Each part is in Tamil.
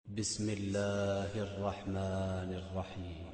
بسم الله الرحمن الرحيم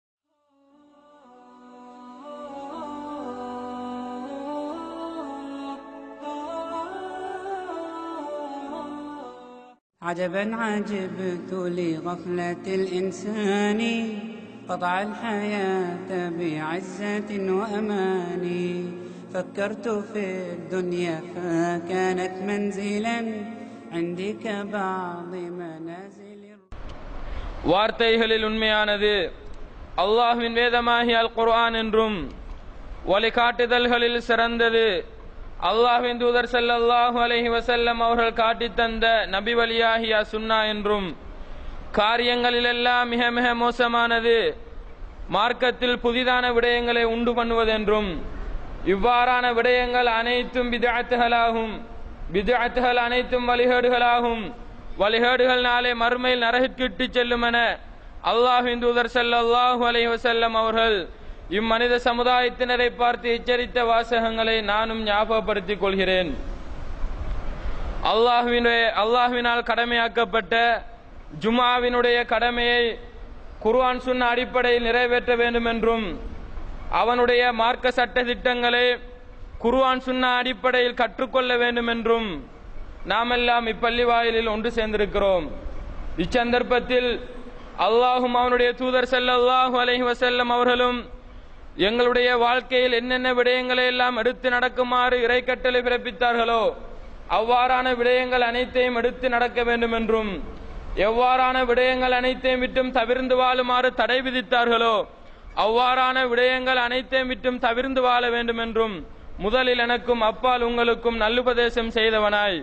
عجبا عجبت لغفلة الإنسان قطع الحياة بعزة وأمان فكرت في الدنيا فكانت منزلا عندي كبعض منازل வார்த்தைகளில் உண்மையானது அல்லாஹ்வின் வேதமாகிய அல் குர்ஆன் என்றும் வழிகாட்டுதல்களில் சிறந்தது அல்லாஹ்வின் தூதர் ஸல்லல்லாஹு அலைஹி வஸல்லம் அவர்கள் காட்டித் தந்த நபி வழியாகிய சுன்னா என்றும் காரியங்களிலெல்லாம் மிக மிக மோசமானது மார்க்கத்தில் புதிதான விடயங்களை உண்டு பண்ணுவதென்றும் இவ்வாறான விடயங்கள் அனைத்தும் பிதஅத்துகளாகும் பிதஅத்துகள் அனைத்தும் வழிகேடுகளாகும் வழிகேடுகள் நாளை மறுமையில் நரகிற்கு செல்லும் என அல்லாஹின் தூதர் ஸல்லல்லாஹு அலைஹி வஸல்லம் அவர்கள் இம்மனித சமுதாயத்தினரை பார்த்து எச்சரித்த வாசகங்களை நானும் ஞாபகப்படுத்திக் கொள்கிறேன் அல்லாஹ்வினுடைய அல்லாஹ்வினால் கடமையாக்கப்பட்ட ஜுமாவினுடைய கடமையை குர்ஆன் சுன்ன அடிப்படையில் நிறைவேற்ற வேண்டும் என்றும் அவனுடைய மார்க்க சட்ட திட்டங்களை குர்ஆன் சுன்னா அடிப்படையில் கற்றுக்கொள்ள வேண்டும் என்றும் நாமெல்லாம் இப்பள்ளி வாயிலில் ஒன்று சேர்ந்திருக்கிறோம் இச்சந்தர்ப்பத்தில் அல்லாஹும் அவனுடைய தூதர் ஸல்லல்லாஹு அலைஹி வஸல்லம் அவர்களும் எங்களுடைய வாழ்க்கையில் என்னென்ன விடயங்களை எல்லாம் எடுத்து நடக்குமாறு இறைக்கட்டளை பிறப்பித்தார்களோ அவ்வாறான விடயங்கள் அனைத்தையும் எடுத்து நடக்க வேண்டும் என்றும் எவ்வாறான விடயங்கள் அனைத்தையும் விட்டும் தவிர்ந்து வாழுமாறு தடை விதித்தார்களோ அவ்வாறான விடயங்கள் அனைத்தையும் விட்டும் தவிர்ந்து வாழ வேண்டும் என்றும் முதலில் எனக்கும் அப்பால் உங்களுக்கும் நல்லுபதேசம் செய்தவனாய்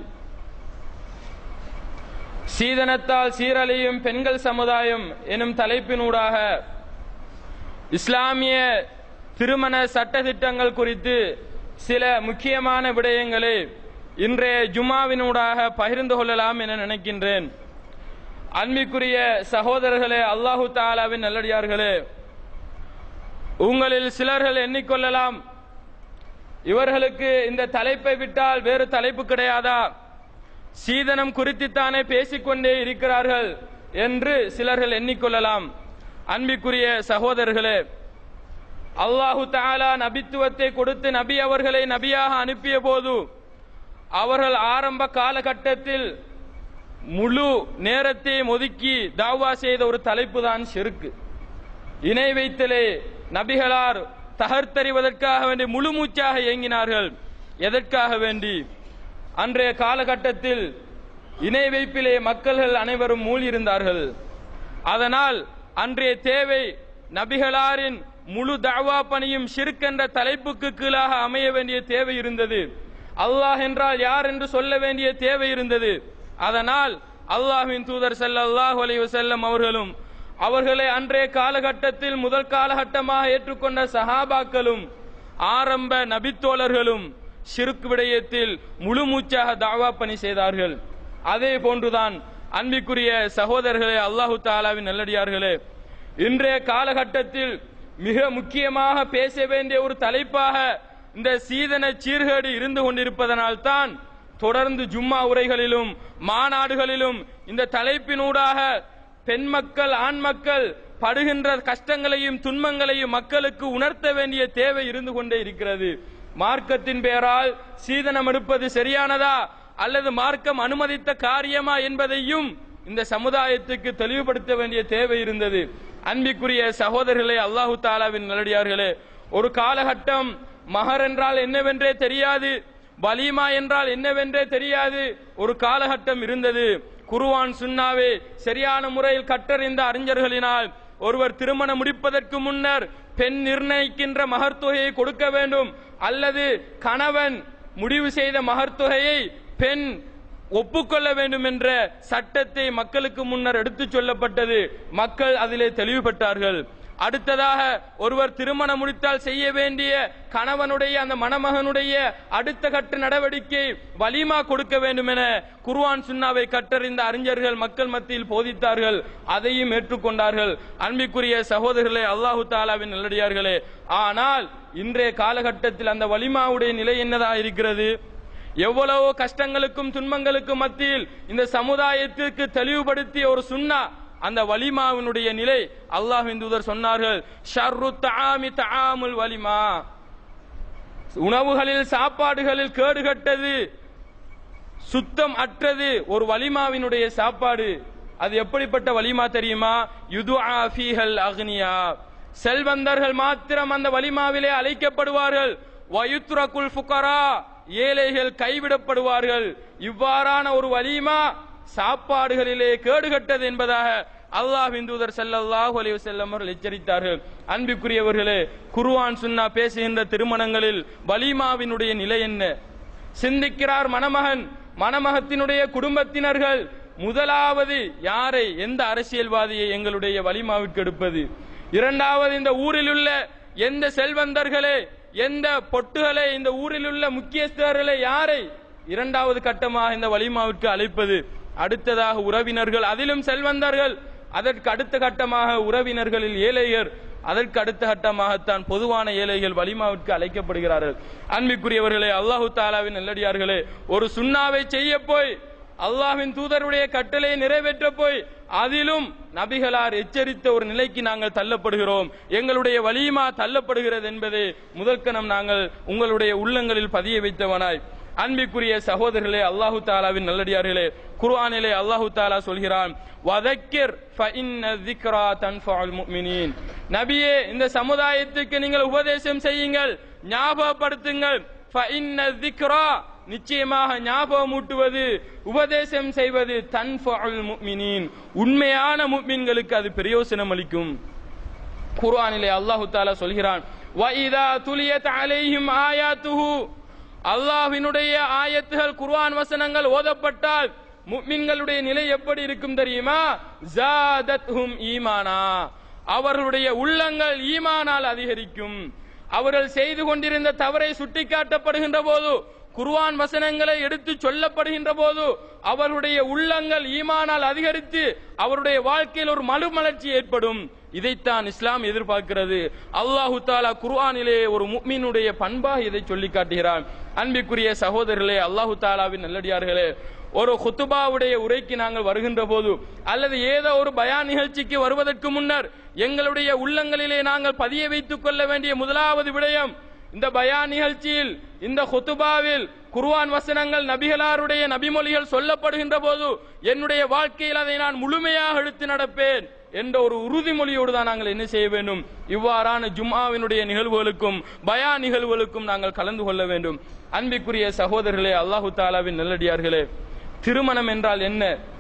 சீதனத்தால் சீரழியும் பெண்கள் சமுதாயம் எனும் தலைப்பினூடாக இஸ்லாமிய திருமண சட்ட திட்டங்கள் குறித்து சில முக்கியமான விடயங்களை இன்றைய ஜுமாவினூடாக பகிர்ந்து கொள்ளலாம் என நினைக்கின்றேன் அன்பிற்குரிய சகோதரர்களே அல்லாஹு தாலாவின் நல்லடியார்களே உங்களில் சிலர்கள் எண்ணிக்கொள்ளலாம் இவர்களுக்கு இந்த தலைப்பை விட்டால் வேறு தலைப்பு கிடையாதா சீதனம் குறித்துத்தானே பேசிக்கொண்டே இருக்கிறார்கள் என்று சிலர்கள் எண்ணிக்கொள்ளலாம் அன்பிற்குரிய சகோதரர்களே அல்லாஹு தாலா நபித்துவத்தை கொடுத்து நபி அவர்களை நபியாக அனுப்பிய போது அவர்கள் ஆரம்ப காலகட்டத்தில் முழு நேரத்தையும் ஒதுக்கி தாவா செய்த ஒரு தலைப்பு தான் செருக்கு இணை வைத்தலே நபிகளார் தகர்த்தறிவதற்காக வேண்டி முழு மூச்சாக இயங்கினார்கள் எதற்காக வேண்டி அன்றைய காலகட்டத்தில் இணை வைப்பிலே மக்கள்கள் அனைவரும் மூழ்கியிருந்தார்கள் அதனால் அன்றைய தேவை நபிகளாரின் முழு தாவா பணியும் ஷிர்க் தலைப்புக்கு கீழாக அமைய வேண்டிய தேவை இருந்தது அல்லாஹ் என்றால் யார் என்று சொல்ல வேண்டிய தேவை இருந்தது அதனால் அல்லாஹ்வின் தூதர் ஸல்லல்லாஹு அலைஹி வஸல்லம் அவர்களும் அவர்களை அன்றைய காலகட்டத்தில் முதல் காலகட்டமாக ஏற்றுக்கொண்ட சஹாபாக்களும் ஆரம்ப நபித்தோழர்களும் ஷிர்க் விடயத்தில் முழு மூச்சாக தாவா பணி செய்தார்கள் அதே போன்றுதான் அன்பிற்குரிய சகோதரர்களே அல்லாஹு தாலாவின் நல்லடியார்களே இன்றைய காலகட்டத்தில் மிக முக்கியமாக பேச வேண்டிய ஒரு தலைப்பாக இந்த சீதன சீர்கேடு இருந்து கொண்டிருப்பதனால் தான் தொடர்ந்து ஜும்மா உரைகளிலும் மாநாடுகளிலும் இந்த தலைப்பினூடாக பெண் மக்கள் ஆண் மக்கள் படுகின்ற கஷ்டங்களையும் துன்பங்களையும் மக்களுக்கு உணர்த்த வேண்டிய தேவை இருந்து கொண்டே இருக்கிறது மார்க்கத்தின் பெயரால் சீதனம் எடுப்பது சரியானதா அல்லது மார்க்கம் அனுமதித்த காரியமா என்பதையும் இந்த சமுதாயத்துக்கு தெளிவுபடுத்த வேண்டிய தேவை இருந்தது அன்பிற்குரிய சகோதரர்களே அல்லாஹு தாலாவின் நல்லடியார்களே ஒரு காலகட்டம் மகர் என்றால் என்னவென்றே தெரியாது வலிமா என்றால் என்னவென்றே தெரியாது ஒரு காலகட்டம் இருந்தது குருவான் சுன்னாவே சரியான முறையில் கற்றறிந்த அறிஞர்களினால் ஒருவர் திருமணம் முடிப்பதற்கு முன்னர் பெண் நிர்ணயிக்கின்ற மகர்த்தொகையை கொடுக்க வேண்டும் அல்லது கணவன் முடிவு செய்த மகர்த்தொகையை பெண் ஒப்புக்கொள்ள வேண்டும் என்ற சட்டத்தை மக்களுக்கு முன்னர் எடுத்துச் சொல்லப்பட்டது மக்கள் அதிலே தெளிவு பெற்றார்கள் அடுத்ததாக ஒருவர் திருமணம் முடித்தால் செய்ய வேண்டிய கணவனுடைய அந்த மணமகனுடைய அடுத்த கட்ட நடவடிக்கை வலிமா கொடுக்க வேண்டும் என குர்ஆன் சுன்னாவை கற்றறிந்த அறிஞர்கள் மக்கள் மத்தியில் போதித்தார்கள் அதையும் ஏற்றுக்கொண்டார்கள் அன்பிற்குரிய சகோதரர்களே அல்லாஹு தாலாவின் நல்லடியார்களே ஆனால் இன்றைய காலகட்டத்தில் அந்த வலிமாவுடைய நிலை என்னதா இருக்கிறது எவ்வளவோ கஷ்டங்களுக்கும் துன்பங்களுக்கும் மத்தியில் இந்த சமுதாயத்திற்கு தெளிவுபடுத்திய ஒரு சுன்னா அந்த வலிமாவினுடைய நிலை அல்லாஹ்வின் தூதர் சொன்னார்கள் ஷர்ரு தஆமி தஆமுல் வலிமா உணவுகளில் சாப்பாடுகளில் கேடுகட்டது சுத்தம் அற்றது ஒரு வலிமாவினுடைய சாப்பாடு அது எப்படிப்பட்ட வலிமா தெரியுமா யுதுஆ ஃபீஹல் அக்னியா செல்வந்தர்கள் மாத்திரம் அந்த வலிமாவிலே அழைக்கப்படுவார்கள் வயுத்ரகுல் ஃபுகரா ஏழைகள் கைவிடப்படுவார்கள் இவ்வாறான ஒரு வலிமா சாப்பாடுகளிலே கேடுகட்டது என்பதாக அல்லாஹ்வின் தூதர் ஸல்லல்லாஹு அலைஹி வஸல்லம் அவர்கள் எச்சரித்தார்கள் அன்பிற்குரியவர்களே குர்ஆன் சுன்னா பேசுகின்ற திருமணங்களில் வலிமாவினுடைய நிலை என்ன சிந்திக்கிறார் மணமகன் மணமகத்தினுடைய குடும்பத்தினர்கள் முதலாவது யாரை எந்த அரசியல்வாதியை எங்களுடைய வலிமாவிற்கு எடுப்பது இரண்டாவது இந்த ஊரில் உள்ள எந்த செல்வந்தர்களே எந்த பொட்டுகளே இந்த ஊரில் உள்ள முக்கியஸ்தர்களே யாரை இரண்டாவது கட்டமாக இந்த வலிமாவிற்கு அழைப்பது அடுத்ததாக உறவினர்கள் அதிலும் செல்வந்தர்கள் அதற்கு அடுத்த கட்டமாக உறவினர்களில் ஏழையர் அதற்கு அடுத்த கட்டமாகத்தான் பொதுவான ஏழைகள் வலிமாவிற்கு அழைக்கப்படுகிறார்கள் அன்பிற்குரியவர்களே அல்லாஹு தாலாவின் நல்லடியார்களே ஒரு சுண்ணாவை செய்ய போய் அல்லாஹ்வின் தூதருடைய கட்டளையை நிறைவேற்ற போய் அதிலும் நபிகளார் எச்சரித்த ஒரு நிலைக்கு நாங்கள் தள்ளப்படுகிறோம் எங்களுடைய வலிமா தள்ளப்படுகிறது என்பதை முதற்கணம் நாங்கள் உங்களுடைய உள்ளங்களில் பதிய வைத்தவனாய் அன்பிற்குரிய சகோதரர்களே அல்லாஹு தாலாவின் நல்லடியார்களே குர்ஆனிலே அல்லாஹு தாலா சொல்கிறான் வதக்கிர் ஃபஇன்ன ذِكْرَى تَنْفَعُ الْمُؤْمِنِينَ நபியே இந்த சமுதாயத்துக்கு நீங்கள் உபதேசம் செய்யுங்கள் ஞாபகப்படுத்துங்கள் ஃபஇன்ன ذِكْرَى நிச்சயமாக ஞாபகமூட்டுவது உபதேசம் செய்வது தன்ஃபுல் முஃமினீன் உண்மையான முஃமின்களுக்கு அது பிரயோசனம் அளிக்கும் குர்ஆனிலே அல்லாஹு தாலா சொல்கிறான் وَإِذَا تُلِيَتْ عَلَيْهِمْ آيَاتُهُ அல்லாஹ்வினுடைய ஆயத்துகள் குர்ஆன் வசனங்கள் ஓதப்பட்டால் முஃமின்களுடைய நிலை எப்படி இருக்கும் தெரியுமா ஜாதத்ஹும் ஈமானா அவர்களுடைய உள்ளங்கள் ஈமானால் அதிகரிக்கும் அவர்கள் செய்து கொண்டிருந்த தவறை சுட்டிக்காட்டப்படுகின்ற போது குர்ஆன் வசனங்களை எடுத்து சொல்லப்படுகின்ற போது அவருடைய உள்ளங்கள் ஈமானால் அதிகரித்து அவருடைய வாழ்க்கையில் ஒரு மறுமலர்ச்சி ஏற்படும் இதைத்தான் இஸ்லாம் எதிர்பார்க்கிறது அல்லாஹு தாலா குர்ஆனிலே ஒரு முக்மீனுடைய பண்பாக இதை சொல்லி காட்டுகிறான் அன்பிற்குரிய சகோதரர்களே அல்லாஹு தாலாவின் நல்லடியார்களே ஒரு குத்துபாவுடைய உரைக்கு நாங்கள் வருகின்ற போது அல்லது ஏதோ ஒரு பயான் நிகழ்ச்சிக்கு வருவதற்கு முன்னர் எங்களுடைய உள்ளங்களிலே நாங்கள் பதிய வைத்துக் கொள்ள வேண்டிய முதலாவது விடயம் இந்த பயான் நிகழ்ச்சியில் இந்த ஹுத்துபாவில் குர்ஆன் வசனங்கள் நபிகளாருடைய நபிமொழிகள் சொல்லப்படுகின்ற போது என்னுடைய வாழ்க்கையில் அதை நான் முழுமையாக எடுத்து நடப்பேன் என்ற ஒரு உறுதிமொழியோடு தான் நாங்கள் என்ன செய்ய வேண்டும் இவ்வாறான ஜும்ஆவினுடைய நிகழ்வுகளுக்கும் பயா நிகழ்வுகளுக்கும் நாங்கள் கலந்து கொள்ள வேண்டும் அன்பிற்குரிய சகோதரர்களே அல்லாஹு தாலாவின் நல்லடியார்களே திருமணம் என்றால் என்ன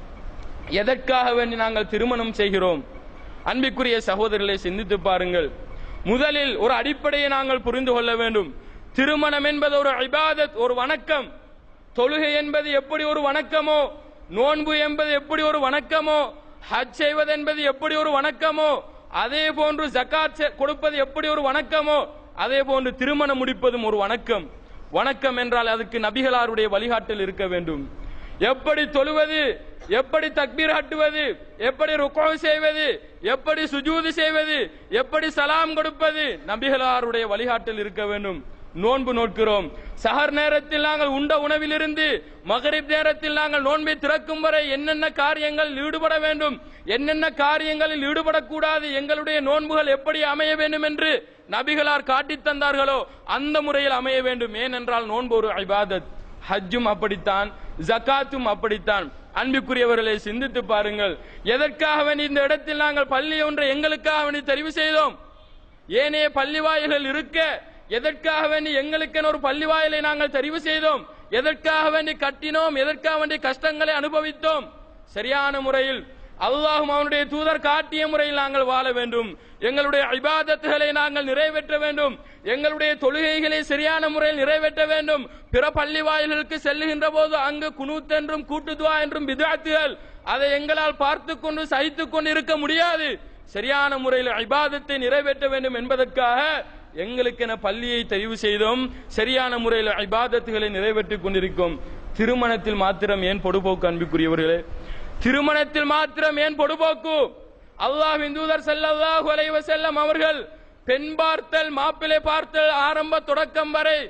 எதற்காக வேண்டி நாங்கள் திருமணம் செய்கிறோம் அன்பிற்குரிய சகோதரர்களை சிந்தித்து பாருங்கள் முதலில் ஒரு அடிப்படையை நாங்கள் புரிந்து கொள்ள வேண்டும் திருமணம் என்பது ஒரு இபாதத் ஒரு வணக்கம் தொழுகை என்பது எப்படி ஒரு வணக்கமோ நோன்பு என்பது எப்படி ஒரு வணக்கமோ ஹஜ் செய்வது என்பது எப்படி ஒரு வணக்கமோ அதே போன்று ஜகாத் செ- கொடுப்பது எப்படி ஒரு வணக்கமோ அதே போன்று திருமணம் முடிப்பதும் ஒரு வணக்கம் வணக்கம் என்றால் அதுக்கு நபிகளாருடைய வழிகாட்டல் இருக்க வேண்டும் எப்படி தொழுவது எப்படி தக்பீர் ஹட்டுவது எப்படி ருக்கோ செய்வது எப்படி சுஜூது செய்வது எப்படி சலாம் கொடுப்பது நபிகளாருடைய வழிகாட்டல் இருக்க வேண்டும் நோன்பு நோட்கிறோம் சஹர் நேரத்தில் நாங்கள் உண்ட உணவிலிருந்து மகரிப் நேரத்தில் நாங்கள் நோன்பை திறக்கும் வரை என்னென்ன காரியங்கள் ஈடுபட வேண்டும் என்னென்ன காரியங்களில் ஈடுபடக்கூடாது எங்களுடைய நோன்புகள் எப்படி அமைய வேண்டும் என்று நபிகளார் காட்டித் தந்தார்களோ அந்த முறையில் அமைய வேண்டும் ஏனென்றால் நோன்பு ஒரு இபாதத் ஹஜ்ஜும் அப்படித்தான் ஜகாத்தும் அப்படித்தான் அன்பிற்குரியவர்களை சிந்தித்து பாருங்கள் எதற்காக வேண்டி இந்த இடத்தில் நாங்கள் பள்ளி ஒன்றை எங்களுக்காக வேண்டி தெரிவு செய்தோம் ஏனைய பள்ளி வாயில்கள் இருக்க எதற்காக வேண்டி எங்களுக்கென ஒரு பள்ளி வாயிலை நாங்கள் தெரிவு செய்தோம் எதற்காக வேண்டி கட்டினோம் எதற்காக வேண்டி கஷ்டங்களை அனுபவித்தோம் சரியான முறையில் அல்லாஹும் அவனுடைய தூதர் காட்டிய முறையில் நாங்கள் வாழ வேண்டும் எங்களுடைய இபாதத்துகளை நாங்கள் நிறைவேற்ற வேண்டும் எங்களுடைய தொழுகைகளை சரியான முறையில் நிறைவேற்ற வேண்டும் பிற பள்ளி வாயில்களுக்கு செல்லுகின்ற போது அங்கு குனூத் என்றும் கூட்டுதுவா என்றும் பிதாத்துகள் அதை எங்களால் பார்த்து கொண்டு சகித்துக் கொண்டு இருக்க முடியாது சரியான முறையில் இபாதத்தை நிறைவேற்ற வேண்டும் என்பதற்காக எங்களுக்கென பள்ளியை தெரிவு செய்தோம் சரியான முறையில் இபாதத்துகளை நிறைவேற்றிக் கொண்டிருக்கும் திருமணத்தில் மாத்திரம் ஏன் பொடுபோக்கு அன்புக்குரியவர்களே திருமணத்தில் மாத்திரம் ஏன் பொடுபோக்கு அல்லாஹ்வின் தூதர் ஸல்லல்லாஹு அலைஹி வஸல்லம் அவர்கள் பெண் பார்த்தல் மாப்பிள்ளை பார்த்தல் ஆரம்ப தொடக்கம் வரை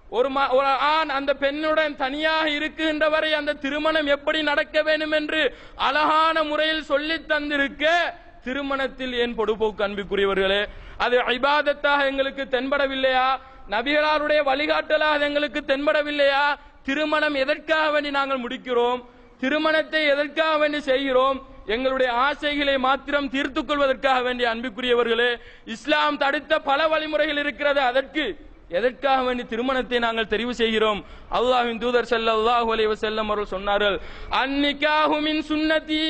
ஒரு ம- ஒரு ஆண் அந்த பெண்ணுடன் தனியாக இருக்கின்ற வரை அந்த திருமணம் எப்படி நடக்க வேண்டும் என்று அழகான முறையில் சொல்லித் தந்திருக்க திருமணத்தில் ஏன் பொடுபோக்கு அன்புக்குரியவர்களே அது இபாதத்தாக எங்களுக்கு தென்படவில்லையா நபிகளாருடைய வழிகாட்டலாக அது எங்களுக்கு தென்படவில்லையா திருமணம் எதற்காக வேண்டி நாங்கள் முடிக்கிறோம் திருமணத்தை எதற்காக வேண்டி செய்கிறோம் எங்களுடைய ஆசைகளை மாத்திரம் தீர்த்துக் கொள்வதற்காக வேண்டிய அன்புக்குரியவர்களே இஸ்லாம் தடுத்த பல வழிமுறைகள் இருக்கிறது அதற்கு எதற்காக வேண்டி திருமணத்தை நாங்கள் தெரிவு செய்கிறோம் அல்லாஹ்வின் தூதர் ஸல்லல்லாஹு அலைஹி வஸல்லம் அவர்கள் சொன்னார்கள் அந்நிகாஹு மின் சுன்னதி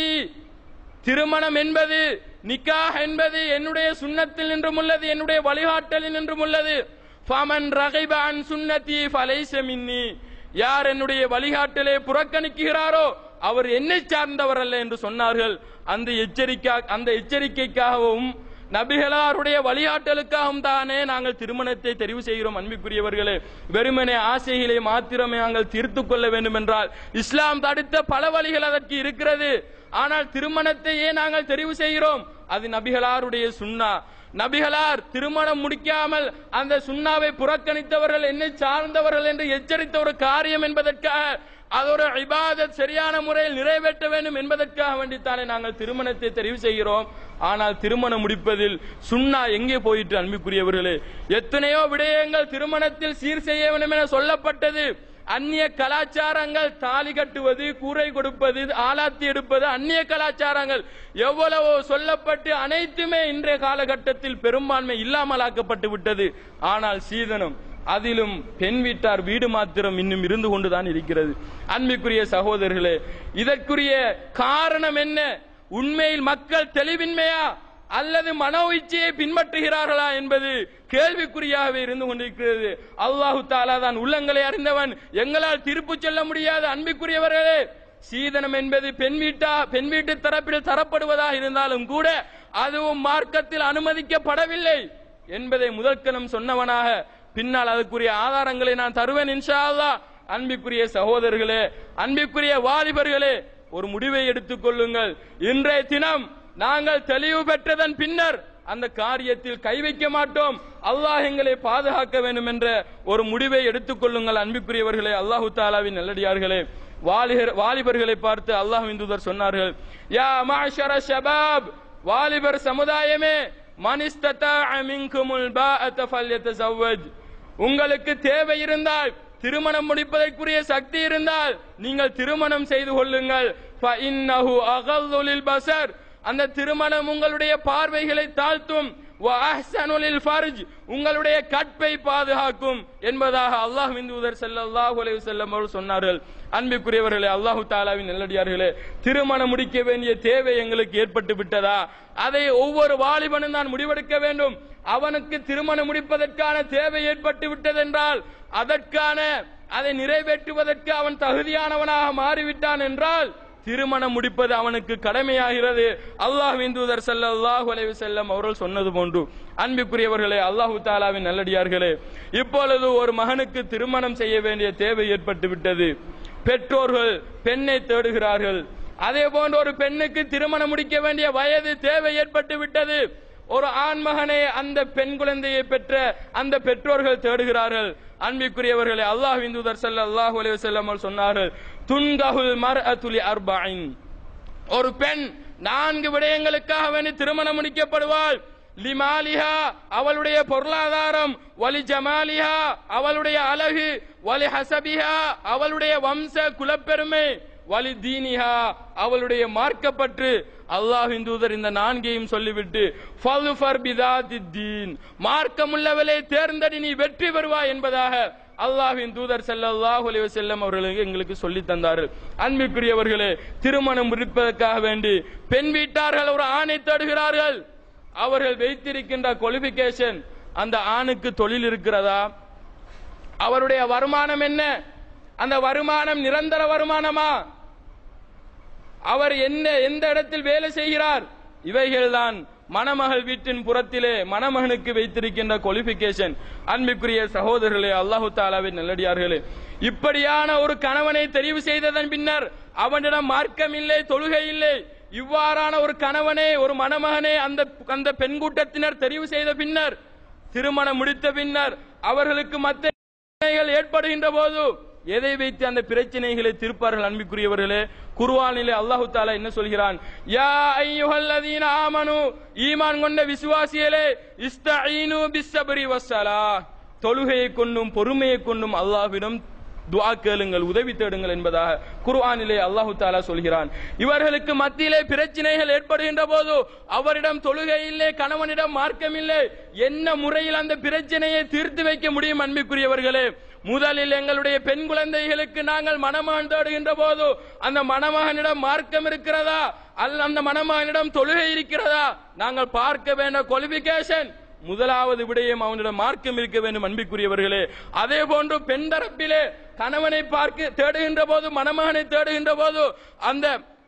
திருமணம் என்பது நிக்காஹ் என்பது என்னுடைய சுன்னத்தில் நின்றும் உள்ளது என்னுடைய வழிகாட்டலில் நின்றும் உள்ளது ஃபமன் ரகைப அன் சுன்னதி ஃபலைஸ மின்னி யார் என்னுடைய வழிகாட்டலை புறக்கணிக்கிறாரோ அவர் என்னை சார்ந்தவர் அல்ல என்று சொன்னார்கள் அந்த எச்சரிக்கை அந்த எச்சரிக்கைக்காகவும் நபிகளாருடைய வழிகாட்டலுக்காகவும் தானே நாங்கள் திருமணத்தை தெரிவு செய்கிறோம் அன்பிற்குரியவர்களே வெறுமனே ஆசைகளை மாத்திரமே நாங்கள் தீர்த்துக் கொள்ள வேண்டும் என்றால் இஸ்லாம் தடுத்த பல வழிகள் அதற்கு இருக்கிறது ஆனால் திருமணத்தையே நாங்கள் தெரிவு செய்கிறோம் அது நபிகளாருடைய சுன்னா நபிகளார் திருமணம் முடிக்காமல் அந்த சுண்ணாவை புறக்கணித்தவர்கள் என்னை சார்ந்தவர்கள் என்று எச்சரித்த ஒரு காரியம் என்பதற்காக அது ஒரு இபாதத் சரியான முறையில் நிறைவேற்ற வேண்டும் என்பதற்காக வேண்டித்தானே நாங்கள் திருமணத்தை தெரிவு செய்கிறோம் ஆனால் திருமணம் முடிப்பதில் சுண்ணா எங்கே போயிட்டு அன்புக்குரியவர்களே எத்தனையோ விடயங்கள் திருமணத்தில் சீர் செய்ய வேண்டும் என சொல்லப்பட்டது அந்நிய கலாச்சாரங்கள் தாலி கட்டுவது கூரை கொடுப்பது ஆலாத்தி எடுப்பது அந்நிய கலாச்சாரங்கள் எவ்வளவோ சொல்லப்பட்டு அனைத்துமே இன்றைய காலகட்டத்தில் பெரும்பான்மை இல்லாமலாக்கப்பட்டு விட்டது ஆனால் சீதனம் அதிலும் பெண் வீட்டார் வீடு மாத்திரம் இன்னும் இருந்து கொண்டுதான் இருக்கிறது அன்பிற்குரிய சகோதரர்களே இதற்குரிய காரணம் என்ன உண்மையில் மக்கள் தெளிவின்மையா அல்லது மனோ இச்சையை பின்பற்றுகிறார்களா என்பது கேள்விக்குறியாகவே இருந்து கொண்டிருக்கிறது அல்லாஹு தாலா தான் உள்ளங்களை அறிந்தவன் எங்களால் தீர்ப்பு சொல்ல முடியாது அன்பிற்குரியவர்களே சீதனம் என்பது பெண் வீட்டா பெண் வீட்டு தரப்பில் தரப்படுவதாக இருந்தாலும் கூட அதுவும் மார்க்கத்தில் அனுமதிக்கப்படவில்லை என்பதை முதற்கணம் சொன்னவனாக பின்னால் அதுக்குரிய ஆதாரங்களை நான் தருவேன் இன்ஷா அல்லாஹ் அன்பிற்குரிய சகோதரர்களே அன்பிற்குரிய வாலிபர்களே ஒரு முடிவை எடுத்துக் கொள்ளுங்கள் இன்றைய தினம் நாங்கள் தெளிவு பெற்றதன் பின்னர் அந்த காரியத்தில் கை வைக்க மாட்டோம் அல்லாஹ் எங்களை பாதுகாக்க வேண்டும் என்ற ஒரு முடிவை எடுத்துக் கொள்ளுங்கள் அன்பிற்குரியவர்களே அல்லாஹு தாலாவின் நல்லடியார்களே வாலிபர் வாலிபர்களை பார்த்து அல்லாஹ்வின் தூதர் சொன்னார்கள் யா மாஷர ஷபாப் வாலிபர் சமுதாயமே மனிஸ்ததா மின்குமுல் பாஅத ஃபல்யதஸவ்வஜ் உங்களுக்கு தேவை இருந்தால் திருமணம் முடிப்பதற்குரிய சக்தி இருந்தால் நீங்கள் திருமணம் செய்து கொள்ளுங்கள் فإنه أغض للبصر அந்த திருமணம் உங்களுடைய பார்வைகளை தாழ்த்தும் وأحسن للفرج உங்களுடைய கற்பை பாதுகாக்கும் என்பதாக அல்லாஹ் தூதர் ஸல்லல்லாஹு அலைஹி வஸல்லம் அவர்கள் சொன்னார்கள் அன்பிற்குரியவர்களே அல்லாஹு தாலாவின் நல்லடியார்களே திருமணம் முடிக்க வேண்டிய தேவை எங்களுக்கு ஏற்பட்டு விட்டதா அதை ஒவ்வொரு வாலிபனும் தான் முடிவெடுக்க வேண்டும் அவனுக்கு திருமணம் முடிப்பதற்கான தேவை ஏற்பட்டு விட்டதென்றால் அதற்கான அதை நிறைவேற்றுவதற்கு அவன் தகுதியானவனாக மாறிவிட்டான் என்றால் திருமணம் முடிப்பது அவனுக்கு கடமையாகிறது அல்லாஹ்வின் தூதர் ஸல்லல்லாஹு அலைஹி வஸல்லம் அவர்கள் சொன்னது போன்று அன்பிற்குரியவர்களே அல்லாஹு தாலாவின் நல்லடியார்களே இப்பொழுது ஒரு மகனுக்கு திருமணம் செய்ய வேண்டிய தேவை ஏற்பட்டு விட்டது பெற்றோர்கள் பெண்ணை தேடுகிறார்கள் அதே போன்று ஒரு பெண்ணுக்கு திருமணம் முடிக்க வேண்டிய வயது தேவை ஏற்பட்டு விட்டது ஒரு ஆண் மகனை அந்த பெண் குழந்தையை பெற்ற அந்த பெற்றோர்கள் தேடுகிறார்கள் அன்பிற்குரியவர்களே அல்லாஹ்வின் தூதர் ஸல்லல்லாஹு அலைஹி வஸல்லம் அவர்கள் சொன்னார்கள் துன்கஹுல் மர்அத்து லி அர்பஇன் ஒரு பெண் நான்கு விடயங்களுக்காக வேண்டி திருமணம் முடிக்கப்படுவாள் லிமாலிஹா அவளுடைய பொருளாதாரம் வலி ஜமாலிஹா அவளுடைய அழகு வலி ஹசபிஹா அவளுடைய வம்ச குலப்பெருமை வலி தீனிஹா அவளுடைய மார்க்கப்பற்று அல்லாஹ்வின் தூதர் இந்த நான்கையும் சொல்லிவிட்டு ஃபல்ஃபர் பிதாத்தி தீன் மார்க்கமுள்ளவளை தேர்ந்தடி நீ வெற்றி பெறுவாய் என்பதாக அல்லாஹ்வின் தூதர் ஸல்லல்லாஹு அலைஹி வஸல்லம் அவர்களுக்கு எங்களுக்கு சொல்லி தந்தார்கள் அன்பிற்குரியவர்களே திருமணம் முடிப்பதற்காக வேண்டி பெண் வீட்டார்கள் ஒரு ஆணை தேடுகிறார்கள் அவர்கள் வைத்திருக்கின்ற குவாலிபிகேஷன் அந்த ஆணுக்கு தொழில் இருக்கிறதா அவருடைய வருமானம் என்ன அந்த வருமானம் நிரந்தர வருமானமா அவர் என்ன எந்த இடத்தில் வேலை செய்கிறார் இவைகள்தான் மணமகள் வீட்டின் புறத்திலே மணமகனுக்கு வைத்திருக்கின்ற குவாலிபிகேஷன் அன்பிற்குரிய சகோதரர்களே அல்லாஹு தாலாவின் நல்லடியார்களே இப்படியான ஒரு கணவனை தெரிவு செய்ததன் பின்னர் அவனிடம் மார்க்கம் இல்லை தொழுகை இல்லை இவ்வாறான ஒரு கணவனை ஒரு மணமகனை அந்த அந்த பெண் கூட்டத்தினர் தெரிவு செய்த பின்னர் திருமணம் முடித்த பின்னர் அவர்களுக்கு மத்த பிரச்சனைகள் ஏற்படுகின்ற போது எதை வைத்து அந்த பிரச்சனைகளை தீர்ப்பார்கள் அன்பிற்குரியவர்களே குர்ஆனிலே அல்லாஹு தாலா என்ன சொல்கிறான் யா ஐயுஹல்லதீன ஆமனு ஈமான் கொண்ட விசுவாசிகளே இஸ்தஈனு பிஸ்ஸப்ரி வஸ்ஸலா தொழுகையை கொண்டும் பொறுமையை கொண்டும் அல்லாஹ்விடம் துஆ கேளுங்கள் உதவி தேடுங்கள் என்பதாக குர்ஆனிலே அல்லாஹு தாலா சொல்கிறான் இவர்களுக்கு மத்தியிலே பிரச்சனைகள் ஏற்படுகின்ற போது அவரிடம் தொழுகை இல்லை கணவனிடம் மார்க்கம் இல்லை என்ன முறையில் அந்த பிரச்சனையை தீர்த்து வைக்க முடியும் அன்பிற்குரியவர்களே முதலில் எங்களுடைய பெண் குழந்தைகளுக்கு நாங்கள் மணமகன் தேடுகின்ற போது அந்த மணமகனிடம் மார்க்கம் இருக்கிறதா அல்ல அந்த மணமகனிடம் தொழுகை இருக்கிறதா நாங்கள் பார்க்க வேண்ட குவாலிபிகேஷன் முதலாவது விடயம் அவனிடம் மார்க்கம் இருக்க வேண்டும் அன்பிற்குரியவர்களே அதே போன்று பெண் தரப்பிலே கணவனை பார்க்க தேடுகின்ற போது மணமகனை தேடுகின்ற போது அந்த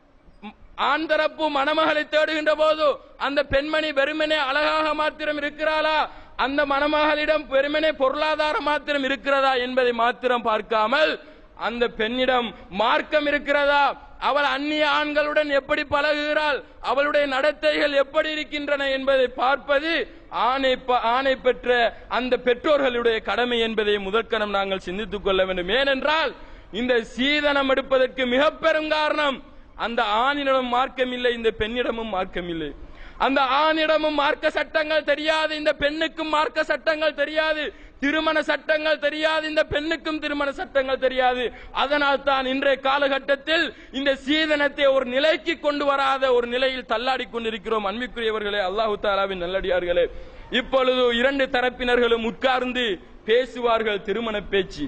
ஆண் தரப்பு மணமகளை தேடுகின்ற போது அந்த பெண்மணி வெறுமனே அழகாக மாத்திரம் இருக்கிறாளா அந்த மணமகளிடம் வெறுமனே பொருளாதாரம் மாத்திரம் இருக்கிறதா என்பதை மாத்திரம் பார்க்காமல் அந்த பெண்ணிடம் மார்க்கம் இருக்கிறதா அவள் அந்நிய ஆண்களுடன் எப்படி பழகுகிறாள் அவளுடைய நடத்தைகள் எப்படி இருக்கின்றன என்பதை பார்ப்பது ஆணை ப- ஆணை பெற்ற அந்த பெற்றோர்களுடைய கடமை என்பதை முதற்கணம் நாங்கள் சிந்தித்துக் கொள்ள வேண்டும் ஏனென்றால் இந்த சீதனம் எடுப்பதற்கு மிக பெரும் காரணம் அந்த ஆணிடம் மார்க்கம் இல்லை இந்த பெண்ணிடமும் மார்க்கம் இல்லை அந்த ஆணிடமும் மார்க்க சட்டங்கள் தெரியாது இந்த பெண்ணுக்கும் மார்க்க சட்டங்கள் தெரியாது திருமண சட்டங்கள் தெரியாது இந்த பெண்ணுக்கும் திருமண சட்டங்கள் தெரியாது அதனால் தான் இன்றைய காலகட்டத்தில் இந்த சீதனத்தை ஒரு நிலைக்கு கொண்டு வராத ஒரு நிலையில் தள்ளாடி கொண்டிருக்கிறோம் அன்பிற்குரியவர்களே அல்லாஹு தாலாவின் நல்லடியார்களே இப்பொழுது இரண்டு தரப்பினர்களும் உட்கார்ந்து பேசுவார்கள் திருமண பேச்சு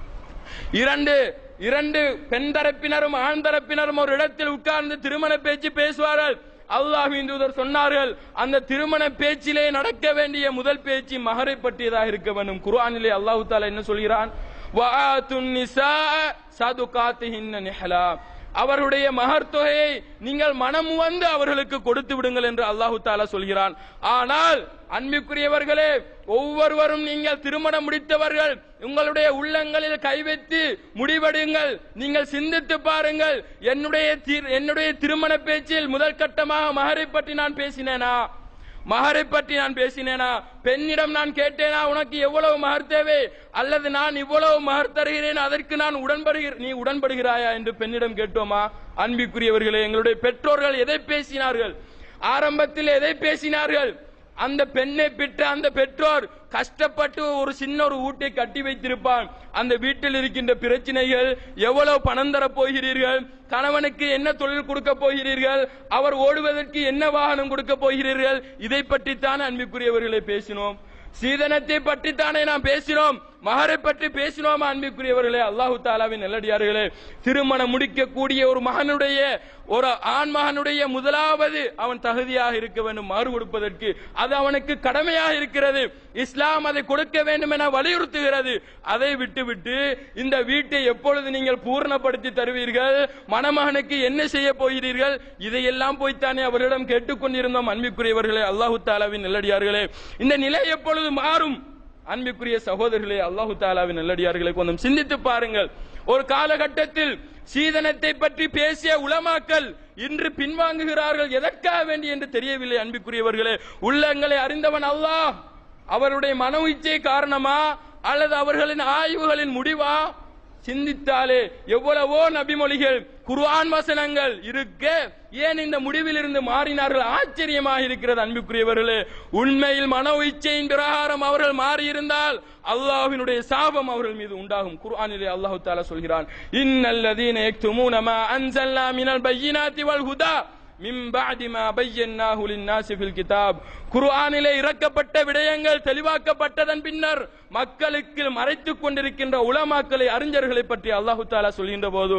இரண்டு இரண்டு பெண் தரப்பினரும் ஆண் தரப்பினரும் ஒரு இடத்தில் உட்கார்ந்து திருமண பேச்சு பேசுவார்கள் அல்லாஹ்வின் தூதர் சொன்னார்கள் அந்த திருமண பேச்சிலே நடக்க வேண்டிய முதல் பேச்சு மகரை பற்றியதாக இருக்க வேண்டும் குர்ஆனிலே அல்லாஹ் தாலா என்ன சொல்கிறான் வஆத்துன் நிசா சதுகாத்திஹின்ன நிஹலா அவருடைய மகர் தொகையை நீங்கள் மனம் வந்து அவர்களுக்கு கொடுத்து விடுங்கள் என்று அல்லாஹு தாலா சொல்கிறான் ஆனால் அன்பிற்குரியவர்களே ஒவ்வொருவரும் நீங்கள் திருமணம் முடித்தவர்கள் உங்களுடைய உள்ளங்களில் கை வைத்து முடிவெடுங்கள் நீங்கள் சிந்தித்து பாருங்கள் என்னுடைய தீர்- என்னுடைய திருமண பேச்சில் முதல் கட்டமாக மகரை பற்றி நான் பேசினேனா மகரை பற்றி நான் பேசினேனா பெண்ணிடம் நான் கேட்டேனா உனக்கு எவ்வளவு மகர் தேவை அல்லது நான் இவ்வளவு மகர் தருகிறேன் அதற்கு நான் உடன்படுகிற நீ உடன்படுகிறாயா என்று பெண்ணிடம் கேட்டோமா அன்பிற்குரியவர்களே எங்களுடைய பெற்றோர்கள் எதை பேசினார்கள் ஆரம்பத்தில் எதை பேசினார்கள் அந்த பெண்ணை பெற்ற அந்த பெற்றோர் கஷ்டப்பட்டு ஒரு சின்ன ஒரு வீட்டை கட்டி வைத்திருப்பான் அந்த வீட்டில் இருக்கின்ற பிரச்சனைகள் எவ்வளவு பணம் தரப் போகிறீர்கள் கணவனுக்கு என்ன தொழில் கொடுக்க போகிறீர்கள் அவர் ஓடுவதற்கு என்ன வாகனம் கொடுக்க போகிறீர்கள் இதை பற்றித்தான் அன்பிற்குரியவர்களை பேசினோம் சீதனத்தை பற்றித்தானே நாம் பேசினோம் மகரை பற்றி பேசினோம் அன்பிற்குரியவர்களே அல்லாஹு தாலாவின் நல்லடியார்களே திருமணம் முடிக்கக்கூடிய ஒரு மகனுடைய ஒரு ஆண் மகனுடைய முதலாவது அவன் தகுதியாக இருக்க வேண்டும் மறு கொடுப்பதற்கு அது அவனுக்கு கடமையாக இருக்கிறது இஸ்லாம் அதை கொடுக்க வேண்டும் என வலியுறுத்துகிறது அதை விட்டுவிட்டு இந்த வீட்டை எப்பொழுது நீங்கள் பூர்ணப்படுத்தி தருவீர்கள் மணமகனுக்கு என்ன செய்ய போகிறீர்கள் இதையெல்லாம் போய்த்தானே அவரிடம் கேட்டுக்கொண்டிருந்தோம் அன்பிற்குரியவர்களே அல்லாஹு தாலாவின் நல்லடியார்களே இந்த நிலை எப்பொழுது மாறும் அன்பிற்குரிய சகோதரர்களே அல்லாஹு தாலாவின் நல்லடியார்களை கொஞ்சம் சிந்தித்து பாருங்கள் ஒரு காலகட்டத்தில் சீதனத்தை பற்றி பேசிய உலமாக்கள் இன்று பின்வாங்குகிறார்கள் எதற்காக வேண்டி என்று தெரியவில்லை அன்பிற்குரியவர்களே உள்ளங்களை அறிந்தவன் அல்லாஹ் அவருடைய மன இச்சை காரணமா அல்லது அவர்களின் ஆய்வுகளின் முடிவா சிந்தித்தாலே எவ்வளவோ நபிமொழிகள் குர்ஆன் வசனங்கள் இருக்க ஏன் இந்த முடிவில் இருந்து மாறினார்கள் ஆச்சரியமாக இருக்கிறது அன்புக்குரியவர்களே உண்மையில் மன இச்சையின் பிரகாரம் அவர்கள் மாறியிருந்தால் அல்லாஹ்வினுடைய சாபம் அவர்கள் மீது உண்டாகும் குர்ஆனிலே அல்லாஹ் தஆலா சொல்கிறான் இன்னல்லதீன யக்துமூன மா அன்ஸல்னா மினல் பய்யினாத்தி வல் ஹுதா மின் பஅதி மா பய்யன்னாஹு லின்னாஸி ஃபில் கிதாப் குர்ஆனிலே இறக்கப்பட்ட விடயங்கள் தெளிவாக்கப்பட்டதன் பின்னர் மக்களுக்கு மறைத்துக் கொண்டிருக்கின்ற உலமாக்களை அறிஞர்களை பற்றி அல்லாஹு தாலா சொல்கின்ற போது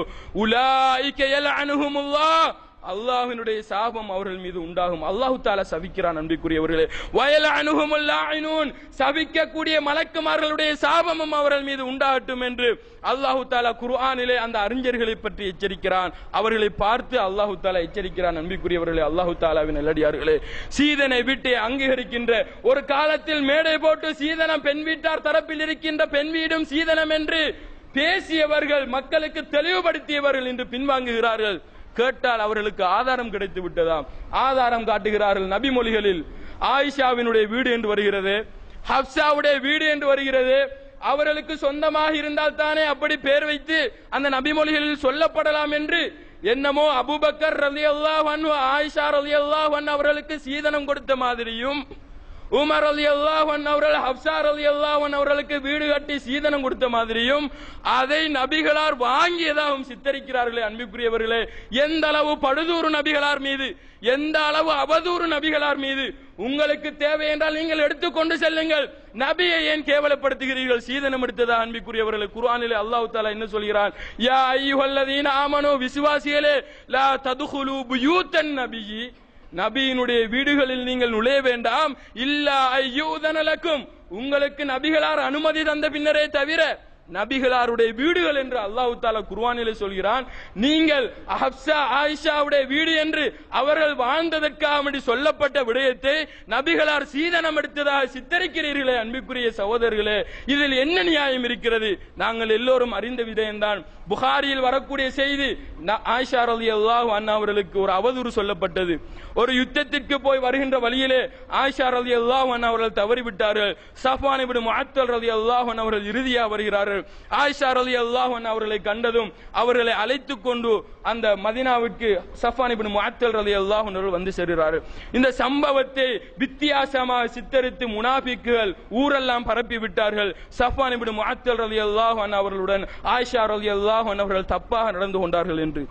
உலாயிக யல்அனுஹுமுல்லாஹ் அல்லாஹ்வினுடைய சாபம் அவர்கள் மீது உண்டாகும் அல்லாஹு தாலா சபிக்கிறான் அன்பிற்குரியவர்களே வயல அணுகுமுல்லாயினூன் சபிக்கக்கூடிய மலக்குமார்களுடைய சாபமும் அவர்கள் மீது உண்டாகட்டும் என்று அல்லாஹு தாலா குர்ஆனிலே அந்த அறிஞர்களை பற்றி எச்சரிக்கிறான் அவர்களை பார்த்து அல்லாஹு தாலா எச்சரிக்கிறான் அன்பிற்குரியவர்களே அல்லாஹு தாலாவின் நல்லடியார்களே சீதனை வீட்டை அங்கீகரிக்கின்ற ஒரு காலத்தில் மேடை போட்டு சீதனம் பெண் வீட்டார் தரப்பில் இருக்கின்ற பெண் வீடும் சீதனம் என்று பேசியவர்கள் மக்களுக்கு தெளிவுபடுத்தியவர்கள் இன்று பின்வாங்குகிறார்கள் கேட்டால் அவர்களுக்கு ஆதாரம் கிடைத்து விட்டதாம் ஆதாரம் காட்டுகிறார்கள் நபிமொழிகளில் ஆயிஷாவினுடைய வீடு என்று வருகிறது ஹப்சாவுடைய வீடு என்று வருகிறது அவர்களுக்கு சொந்தமாக இருந்தால் தானே அப்படி பேர் வைத்து அந்த நபிமொழிகளில் சொல்லப்படலாம் என்று என்னமோ அபூபக்கர் ரலியல்லாஹு அன்ஹு ஆயிஷா ரலியல்லாஹு அன்ஹு அவர்களுக்கு சீதனம் கொடுத்த மாதிரியும் உமர் அலி அல்லாஹன் அவர்கள் ஹப்சார் அலி அல்லாஹன் அவர்களுக்கு வீடு கட்டி சீதனம் கொடுத்த மாதிரியும் அதை நபிகளார் வாங்கியதாகவும் சித்தரிக்கிறார்களே அன்பிற்குரியவர்களே எந்த அளவு படுதூறு நபிகளார் மீது எந்த அளவு அவதூறு நபிகளார் மீது உங்களுக்கு தேவை என்றால் நீங்கள் எடுத்துக்கொண்டு செல்லுங்கள் நபியை ஏன் கேவலப்படுத்துகிறீர்கள் சீதனம் எடுத்ததா அன்பிற்குரியவர்களே குர்ஆனிலே அல்லாஹ் தாலா என்ன சொல்கிறான் யா ஐயுஹல்லதீன ஆமனோ விசுவாசிகளே லா ததுகுலு புயூத்தன் நபியி நபியினுடைய வீடுகளில் நீங்கள் நுழைய வேண்டாம் இல்லா ஐயூதனலக்கும் உங்களுக்கு நபிகளார் அனுமதி தந்த பின்னரே தவிர நபிகளாருடைய வீடுகள் என்று அல்லாஹு தாலா குர்வானிலே சொல்கிறான் நீங்கள் ஹப்சா ஆயிஷாவுடைய வீடு என்று அவர்கள் வாழ்ந்ததற்காக வேண்டி சொல்லப்பட்ட விடயத்தை நபிகளார் சீதனம் எடுத்ததாக சித்தரிக்கிறீர்களே அன்பிற்குரிய சகோதரர்களே இதில் என்ன நியாயம் இருக்கிறது நாங்கள் எல்லோரும் அறிந்த விடயம்தான் புகாரியில் வரக்கூடிய செய்தி ந- ஆயிஷா ரலி அல்லாஹு அண்ணா அவர்களுக்கு ஒரு அவதூறு சொல்லப்பட்டது ஒரு யுத்தத்திற்கு போய் வருகின்ற வழியிலே ஆயிஷா ரலி அல்லாஹு அண்ணா அவர்கள் தவறிவிட்டார்கள் சஃபான் இப்னு முஅத்தல் ரலி அல்லாஹு அன்ஹு அவர்கள் இறுதியாக வருகிறார்கள் ஆயிஷா ரலி அல்லாஹு அன்ஹா அவர்களை கண்டதும் அவர்களை அழைத்துக் கொண்டு அந்த மதினாவிற்கு சஃபான் இப்னு முஅத்தல் ரலி அல்லாஹு அன்ஹு அவர்கள் வந்து சேர்கிறார்கள் இந்த சம்பவத்தை வித்தியாசமாக சித்தரித்து முனாபிக்குகள் ஊரெல்லாம் பரப்பி விட்டார்கள் சஃபான் இப்னு முஅத்தல் ரலி அல்லாஹு அன்ஹு அவர்களுடன் ஆயிஷா ரலி அல்லாஹு அன்ஹு அவர்கள் தப்பாக நடந்து கொண்டார்கள் என்று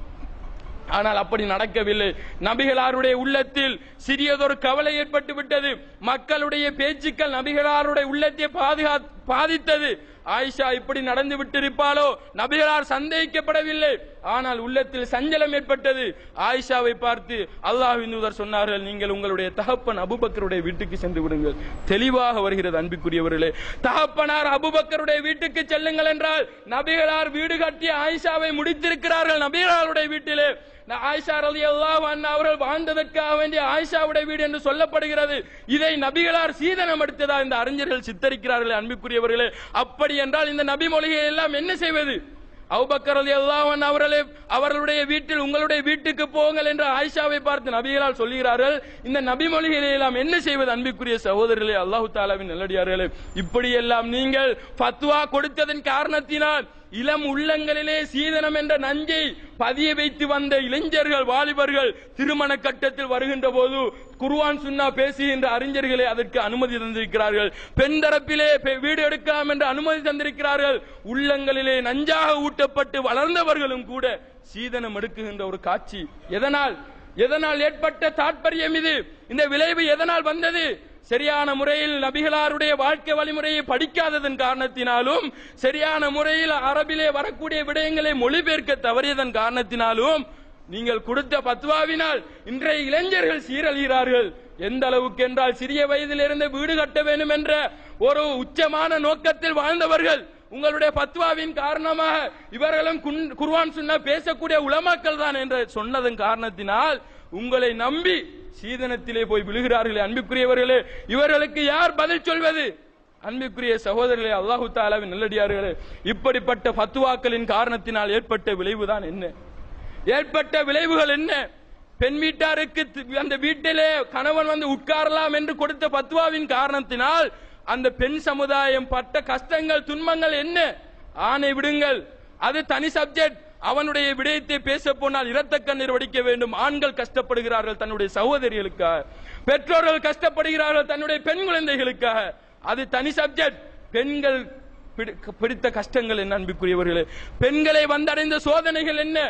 ஆனால் அப்படி நடக்கவில்லை நபிகளாருடைய உள்ளத்தில் சிறியதொரு கவலை ஏற்பட்டு விட்டது மக்களுடைய பேச்சுக்கள் நபிகளாருடைய உள்ளத்தை பாதுகா பாதித்தது ஆயிஷா இப்படி நடந்து விட்டிருப்பாளோ நபிகளார் சந்தேகிக்கப்படவில்லை ஆனால் உள்ளத்தில் சஞ்சலம் ஏற்பட்டது ஆயிஷாவை பார்த்து அல்லாஹ்வின் தூதர் சொன்னார்கள் நீங்கள் உங்களுடைய தகப்பன் அபுபக்கருடைய வீட்டுக்கு சென்று விடுங்கள் தெளிவாக வருகிறது அன்பிற்குரியவர்களே தகப்பனார் அபுபக்கருடைய வீட்டுக்கு செல்லுங்கள் என்றால் நபிகளார் வீடு கட்டி ஆயிஷாவை முடித்திருக்கிறார்கள் நபிகளாருடைய வீட்டிலே ந- ஆயிஷா ரலியல்லாஹு அன்ஹா அவர்கள் வாழ்ந்ததற்காக வேண்டிய ஆயிஷாவுடைய வீடு என்று சொல்லப்படுகிறது இதை நபிகளார் சீதனம் எடுத்ததா இந்த அறிஞர்கள் சித்தரிக்கிறார்கள் அன்பிற்குரியவர்களே அப்படி என்றால் இந்த நபி மொழிகளை எல்லாம் என்ன செய்வது அபூபக்கர் ரலியல்லாஹு அன்ஹு அவர்களே அவர்களுடைய வீட்டில் உங்களுடைய வீட்டுக்கு போங்கள் என்று ஆயிஷாவை பார்த்து நபிகளால் சொல்கிறார்கள் இந்த நபி மொழிகளை எல்லாம் என்ன செய்வது அன்பிற்குரிய சகோதரர்களே அல்லாஹு தாலாவின் நல்லடியார்களே இப்படி எல்லாம் நீங்கள் ஃபத்வா கொடுத்ததன் காரணத்தினால் இளம் உள்ளங்களிலே சீதனம் என்ற நஞ்சை பதிய வைத்து வந்த இளைஞர்கள் வாலிபர்கள் திருமண கட்டத்தில் வருகின்ற போது குர்ஆன் சுன்னா பேசுகின்ற அறிஞர்களே அதற்கு அனுமதி தந்திருக்கிறார்கள் பெண் தரப்பிலே பெ- வீடு எடுக்கலாம் என்று அனுமதி தந்திருக்கிறார்கள் உள்ளங்களிலே நஞ்சாக ஊட்டப்பட்டு வளர்ந்தவர்களும் கூட சீதனம் எடுக்குகின்ற ஒரு காட்சி எதனால் எதனால் ஏற்பட்ட தாற்பயம் இது இந்த விளைவு எதனால் வந்தது சரியான முறையில் நபிகளாருடைய வாழ்க்கை வழிமுறையை படிக்காததன் காரணத்தினாலும் சரியான முறையில் அரபிலே வரக்கூடிய விடயங்களை மொழிபெயர்க்க தவறியதன் காரணத்தினாலும் நீங்கள் கொடுத்த பத்வாவினால் இன்றைய இளைஞர்கள் சீரழிகிறார்கள் எந்த அளவுக்கு என்றால் சிறிய வயதிலிருந்து வீடு கட்ட வேண்டும் என்ற ஒரு உச்சமான நோக்கத்தில் வாழ்ந்தவர்கள் உங்களுடைய பத்வாவின் காரணமாக இவர்களும் குன்- குர்ஆன் சுன்னா பேசக்கூடிய உலமாக்கள் தான் என்று சொன்னதன் காரணத்தினால் உங்களை நம்பி சீதனத்திலே போய் விழுகிறார்களே அன்புக்குரியவர்களே இவர்களுக்கு யார் பதில் சொல்வது அன்புக்குரிய சகோதரர்களே அல்லாஹு தாலாவின் நல்லடியார்களே இப்படிப்பட்ட பத்துவாக்களின் காரணத்தினால் ஏற்பட்ட விளைவுதான் என்ன ஏற்பட்ட விளைவுகள் என்ன பெண் வீட்டாருக்கு தி- அந்த வீட்டிலே கணவன் வந்து உட்காரலாம் என்று கொடுத்த பத்வாவின் காரணத்தினால் அந்த பெண் சமுதாயம் பட்ட கஷ்டங்கள் துன்பங்கள் என்ன ஆணை விடுங்கள் அது தனி சப்ஜெக்ட் அவனுடைய விடயத்தை பேச போனால் இரத்த கண்ணீர் வடிக்க வேண்டும் ஆண்கள் கஷ்டப்படுகிறார்கள் தன்னுடைய சகோதரிகளுக்காக பெற்றோர்கள் கஷ்டப்படுகிறார்கள் தன்னுடைய பெண் குழந்தைகளுக்காக அது தனி சப்ஜெக்ட் பெண்கள் பிடி- பிடித்த கஷ்டங்கள் என்ன அன்புக்குரியவர்களே பெண்களை வந்தடைந்த சோதனைகள் என்ன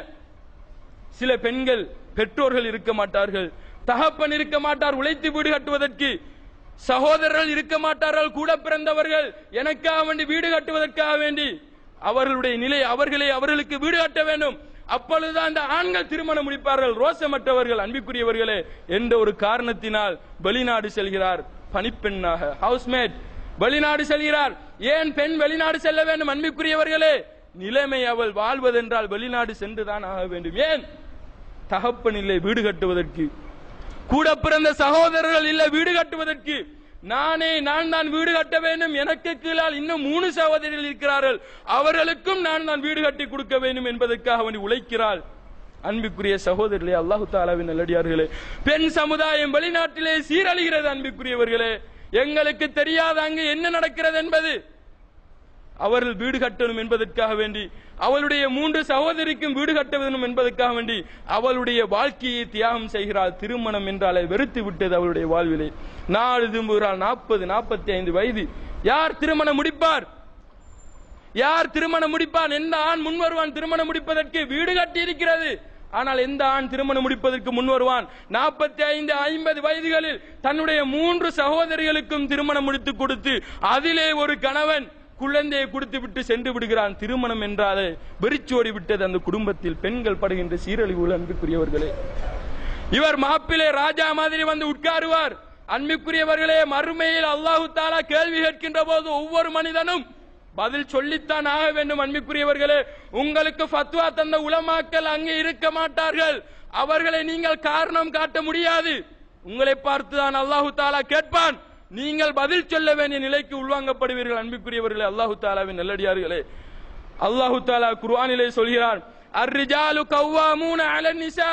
சில பெண்கள் பெற்றோர்கள் இருக்க மாட்டார்கள் தகப்பன் இருக்க மாட்டார் உழைத்து வீடு கட்டுவதற்கு சகோதரர்கள் இருக்க மாட்டார்கள் கூட பிறந்தவர்கள் எனக்காக வேண்டி வீடு கட்டுவதற்காக வேண்டி அவர்களுடைய நிலை அவர்களை அவர்களுக்கு வீடு கட்ட வேண்டும் அப்பொழுதுதான் அந்த ஆண்கள் திருமணம் முடிப்பார்கள் ரோசமற்றவர்கள் அன்பிற்குரியவர்களே என்ற ஒரு காரணத்தினால் வெளிநாடு செல்கிறார் பணிப்பெண்ணாக ஹவுஸ்மேட் வெளிநாடு செல்கிறார் ஏன் பெண் வெளிநாடு செல்ல வேண்டும் அன்பிற்குரியவர்களே நிலைமை அவள் வாழ்வதென்றால் வெளிநாடு சென்றுதான் ஆக வேண்டும் ஏன் தகப்பன் இல்லை வீடு கட்டுவதற்கு கூட பிறந்த சகோதரர்கள் இல்லை வீடு கட்டுவதற்கு நானே நான் தான் வீடு கட்ட வேண்டும் எனக்கு கீழால் இன்னும் மூணு சகோதரிகள் இருக்கிறார்கள் அவர்களுக்கும் நான் தான் வீடு கட்டி கொடுக்க வேண்டும் என்பதற்காக அவன் உழைக்கிறாள் அன்புக்குரிய சகோதரர்களே அல்லாஹு தாலாவின் நல்லடியார்களே பெண் சமுதாயம் வெளிநாட்டிலே சீரழிகிறது அன்புக்குரியவர்களே எங்களுக்கு தெரியாத அங்கு என்ன நடக்கிறது என்பது அவர்கள் வீடு கட்டணும் என்பதற்காக வேண்டி அவளுடைய மூன்று சகோதரிக்கும் வீடு கட்ட வேண்டும் என்பதற்காக வேண்டி அவளுடைய வாழ்க்கையை தியாகம் செய்கிறாள் திருமணம் என்றாலே வெறுத்து விட்டது அவளுடைய வாழ்விலே நாடு திரும்புகிறாள் நாற்பது நாற்பத்தி ஐந்து வயது யார் திருமணம் முடிப்பார் யார் திருமணம் முடிப்பான் எந்த ஆண் முன் வருவான் திருமணம் முடிப்பதற்கு வீடு கட்டி இருக்கிறது ஆனால் எந்த ஆண் திருமணம் முடிப்பதற்கு முன் வருவான் நாற்பத்தி ஐந்து ஐம்பது வயதுகளில் தன்னுடைய மூன்று சகோதரிகளுக்கும் திருமணம் முடித்து கொடுத்து அதிலே ஒரு கணவன் குழந்தையை கொடுத்து விட்டு சென்று விடுகிறான் திருமணம் என்றாலே வெறிச்சோடி விட்டது அந்த குடும்பத்தில் பெண்கள் படுகின்ற சீரழிவுகள் அன்புக்குரியவர்களே இவர் மாப்பிளே ராஜா மாதிரி வந்து உட்காருவார் அன்புக்குரியவர்களே மறுமையில் அல்லாஹு தாலா கேள்வி கேட்கின்ற போது ஒவ்வொரு மனிதனும் பதில் சொல்லித்தான் ஆக வேண்டும் அன்புக்குரியவர்களே உங்களுக்கு ஃபத்வா தந்த உலமாக்கள் அங்கே இருக்க மாட்டார்கள் அவர்களை நீங்கள் காரணம் காட்ட முடியாது உங்களை பார்த்துதான் அல்லாஹு தாலா கேட்பான் நீங்கள் பதில் சொல்ல வேண்டிய நிலைக்கு உள்வாங்கப்படுவீர்கள் அன்புக்குரியவர்களே அல்லாஹு தாலாவின் நல்லடியார்களே அல்லாஹு தாலா குர்ஆனிலே சொல்கிறான் அர்ரிஜாலு கவ்வாமூன அலன் நிசா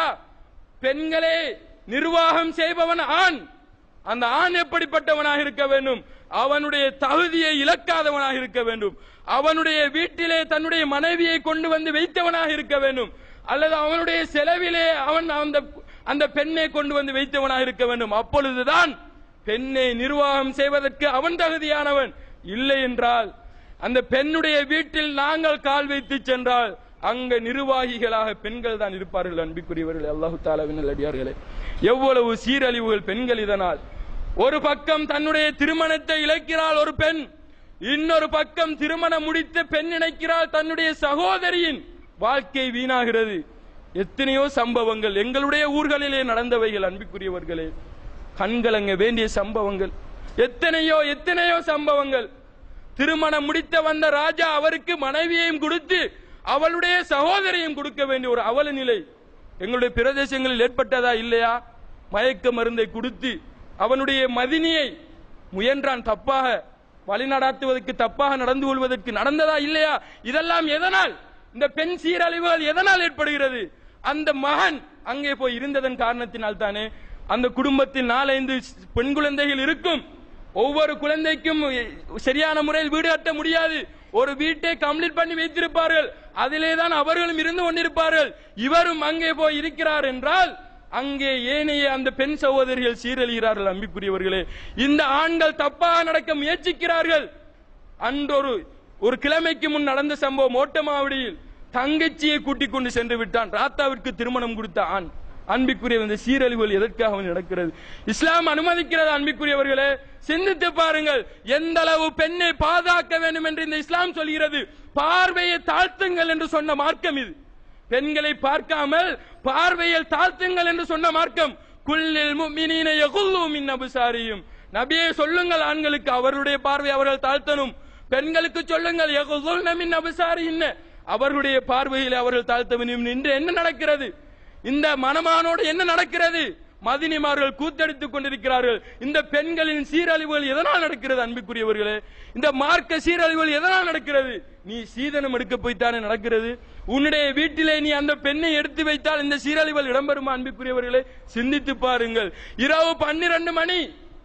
பெண்களே நிர்வாகம் செய்பவன் ஆண் அந்த ஆண் எப்படிப்பட்டவனாக இருக்க வேண்டும் அவனுடைய தகுதியை இழக்காதவனாக இருக்க வேண்டும் அவனுடைய வீட்டிலே தன்னுடைய மனைவியை கொண்டு வந்து வைத்தவனாக இருக்க வேண்டும் அல்லது அவனுடைய செலவிலே அவன் அந்த அந்த பெண்ணை கொண்டு வந்து வைத்தவனாக இருக்க வேண்டும் அப்பொழுதுதான் பெண்ணை நிர்வாகம் செய்வதற்கு அவன் தகுதியானவன் இல்லை என்றால் அந்த பெண்ணுடைய வீட்டில் நாங்கள் கால் வைத்து சென்றால் அங்க நிர்வாகிகளாக பெண்கள் தான் இருப்பார்கள் அன்பிக்குரியவர்கள் அல்லாஹு தாலாவின் அடியார்களே எவ்வளவு சீரழிவுகள் பெண்கள் இதனால் ஒரு பக்கம் தன்னுடைய திருமணத்தை இழக்கிறாள் ஒரு பெண் இன்னொரு பக்கம் திருமணம் முடித்த பெண் நினைக்கிறாள் தன்னுடைய சகோதரியின் வாழ்க்கை வீணாகிறது எத்தனையோ சம்பவங்கள் எங்களுடைய ஊர்களிலே நடந்தவைகள் அன்பிக்குரியவர்களே கண்கலங்க வேண்டிய சம்பவங்கள் எத்தனையோ எத்தனையோ சம்பவங்கள் திருமணம் முடித்த வந்த ராஜா அவருக்கு மனைவியையும் கொடுத்து அவளுடைய சகோதரியும் கொடுக்க வேண்டிய ஒரு அவல நிலை எங்களுடைய பிரதேசங்களில் ஏற்பட்டதா இல்லையா மயக்க மருந்தை கொடுத்து அவனுடைய மதினியை முயன்றான் தப்பாக வழிநடாத்துவதற்கு தப்பாக நடந்து கொள்வதற்கு நடந்ததா இல்லையா இதெல்லாம் எதனால் இந்த பெண் சீரழிவுகள் எதனால் ஏற்படுகிறது அந்த மகன் அங்கே போய் இருந்ததன் காரணத்தினால் தானே அந்த குடும்பத்தில் நாலைந்து பெண் குழந்தைகள் இருக்கும் ஒவ்வொரு குழந்தைக்கும் சரியான முறையில் வீடு கட்ட முடியாது ஒரு வீட்டை கம்ப்ளீட் பண்ணி வைத்திருப்பார்கள் அதிலே தான் அவர்களும் இருந்து கொண்டிருப்பார்கள் இவரும் அங்கே போய் இருக்கிறார் என்றால் அங்கே ஏனைய அந்த பெண் சகோதரிகள் சீரழிகிறார்கள் அம்பிக்குரியவர்களே இந்த ஆண்கள் தப்பாக நடக்க முயற்சிக்கிறார்கள் அன்றொரு ஒரு கிழமைக்கு முன் நடந்த சம்பவம் ஓட்டமாவடியில் தங்கச்சியை கூட்டிக் கொண்டு சென்று விட்டான் ராத்தாவிற்கு திருமணம் கொடுத்த ஆண் அன்பிக்குரிய இந்த சீரழிவுகள் எதற்காக நடக்கிறது இஸ்லாம் அனுமதிக்கிறது அன்பிக்குரியவர்களே சிந்தித்து பாருங்கள் எந்த அளவு பெண்ணை பாதுகாக்க வேண்டும் என்று இந்த இஸ்லாம் சொல்கிறது பார்வையை தாழ்த்துங்கள் என்று சொன்ன மார்க்கம் இது பெண்களை பார்க்காமல் பார்வையில் தாழ்த்துங்கள் என்று சொன்ன மார்க்கம் குல்லில் முஃமினீன யகுல்லு மின் அபுசாரியும் நபியே சொல்லுங்கள் ஆண்களுக்கு அவர்களுடைய பார்வை அவர்கள் தாழ்த்தணும் பெண்களுக்கு சொல்லுங்கள் யகுல்லுன மின் அபுசாரியின் அவர்களுடைய பார்வையில் அவர்கள் தாழ்த்த வேண்டும் இன்று என்ன நடக்கிறது இந்த மணமானோடு என்ன நடக்கிறது மதினிமார்கள் கூத்தடித்துக் கொண்டிருக்கிறார்கள் இந்த பெண்களின் சீரழிவுகள் எதனால் நடக்கிறது அன்புக்குரியவர்களே இந்த மார்க்க சீரழிவுகள் எதனால் நடக்கிறது நீ சீதனம் எடுக்க போய்த்தானே நடக்கிறது உன்னுடைய வீட்டிலே நீ அந்த பெண்ணை எடுத்து வைத்தால் இந்த சீரழிவுகள் இடம்பெறுமா அன்புக்குரியவர்களே சிந்தித்து பாருங்கள் இரவு பன்னிரண்டு மணி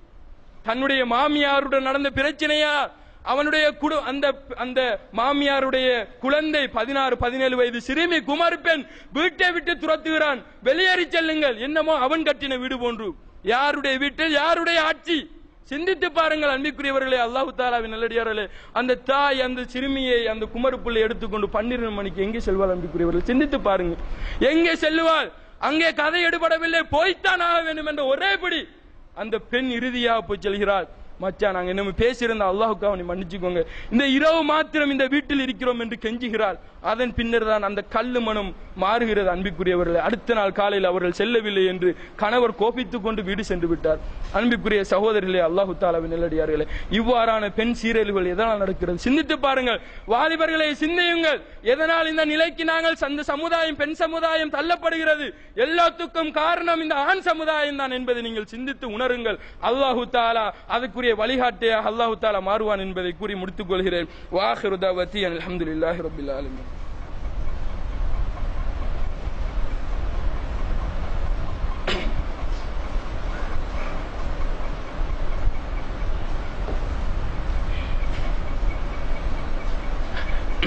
தன்னுடைய மாமியாருடன் நடந்த பிரச்சனையா அவனுடைய குடு அந்த அந்த மாமியாருடைய குழந்தை பதினாறு பதினேழு வயது சிறுமி குமார் பெண் வீட்டை விட்டு துரத்துகிறான் வெளியேறி செல்லுங்கள் என்னமோ அவன் கட்டின வீடு போன்று யாருடைய வீட்டில் யாருடைய ஆட்சி சிந்தித்து பாருங்கள் அன்பிக்குரியவர்களே அல்லாஹு தாலாவின் நல்லடியார்களே அந்த தாய் அந்த சிறுமியை அந்த குமரு பிள்ளை எடுத்துக்கொண்டு பன்னிரண்டு மணிக்கு எங்கே செல்வாள் அன்பிக்குரியவர்கள் சிந்தித்து பாருங்க எங்கே செல்லுவாள் அங்கே கதை எடுபடவில்லை போய்த்தான் ஆக வேண்டும் என்ற ஒரே பிடி அந்த பெண் இறுதியாக போய் செல்கிறாள் மச்சான் நாங்க என்ன பேசியிருந்த அல்லாஹுக்கு அவனை மன்னிச்சுக்கோங்க இந்த இரவு மாத்திரம் இந்த வீட்டில் இருக்கிறோம் என்று கெஞ்சுகிறாள் அதன் பின்னர் தான் அந்த கல்லு மனம் மாறுகிறது அன்பிற்குரியவர்கள் அடுத்த நாள் காலையில் அவர்கள் செல்லவில்லை என்று கணவர் கோபித்துக் கொண்டு வீடு சென்று விட்டார் அன்பிற்குரிய சகோதரர்களே அல்லாஹு தாலாவின் நெல்லடியார்களே இவ்வாறான பெண் சீரழிவுகள் எதனால் நடக்கிறது சிந்தித்து பாருங்கள் வாலிபர்களை சிந்தியுங்கள் எதனால் இந்த நிலைக்கு நாங்கள் அந்த சமுதாயம் பெண் சமுதாயம் தள்ளப்படுகிறது எல்லாத்துக்கும் காரணம் இந்த ஆண் சமுதாயம் தான் என்பதை நீங்கள் சிந்தித்து உணருங்கள் அல்லாஹு தாலா அதுக்குரிய வழிகாட்டியாக அல்லாஹு தாலா மாறுவான் என்பதை கூறி முடித்துக் கொள்கிறேன் வாஹிரு தாவத்தி அல்ஹம்துலில்லாஹி ரப்பில் ஆலமீன்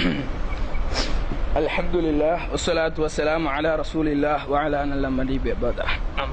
الحمد لله والصلاة والسلام على رسول الله وعلى நல்லமதி பேபதா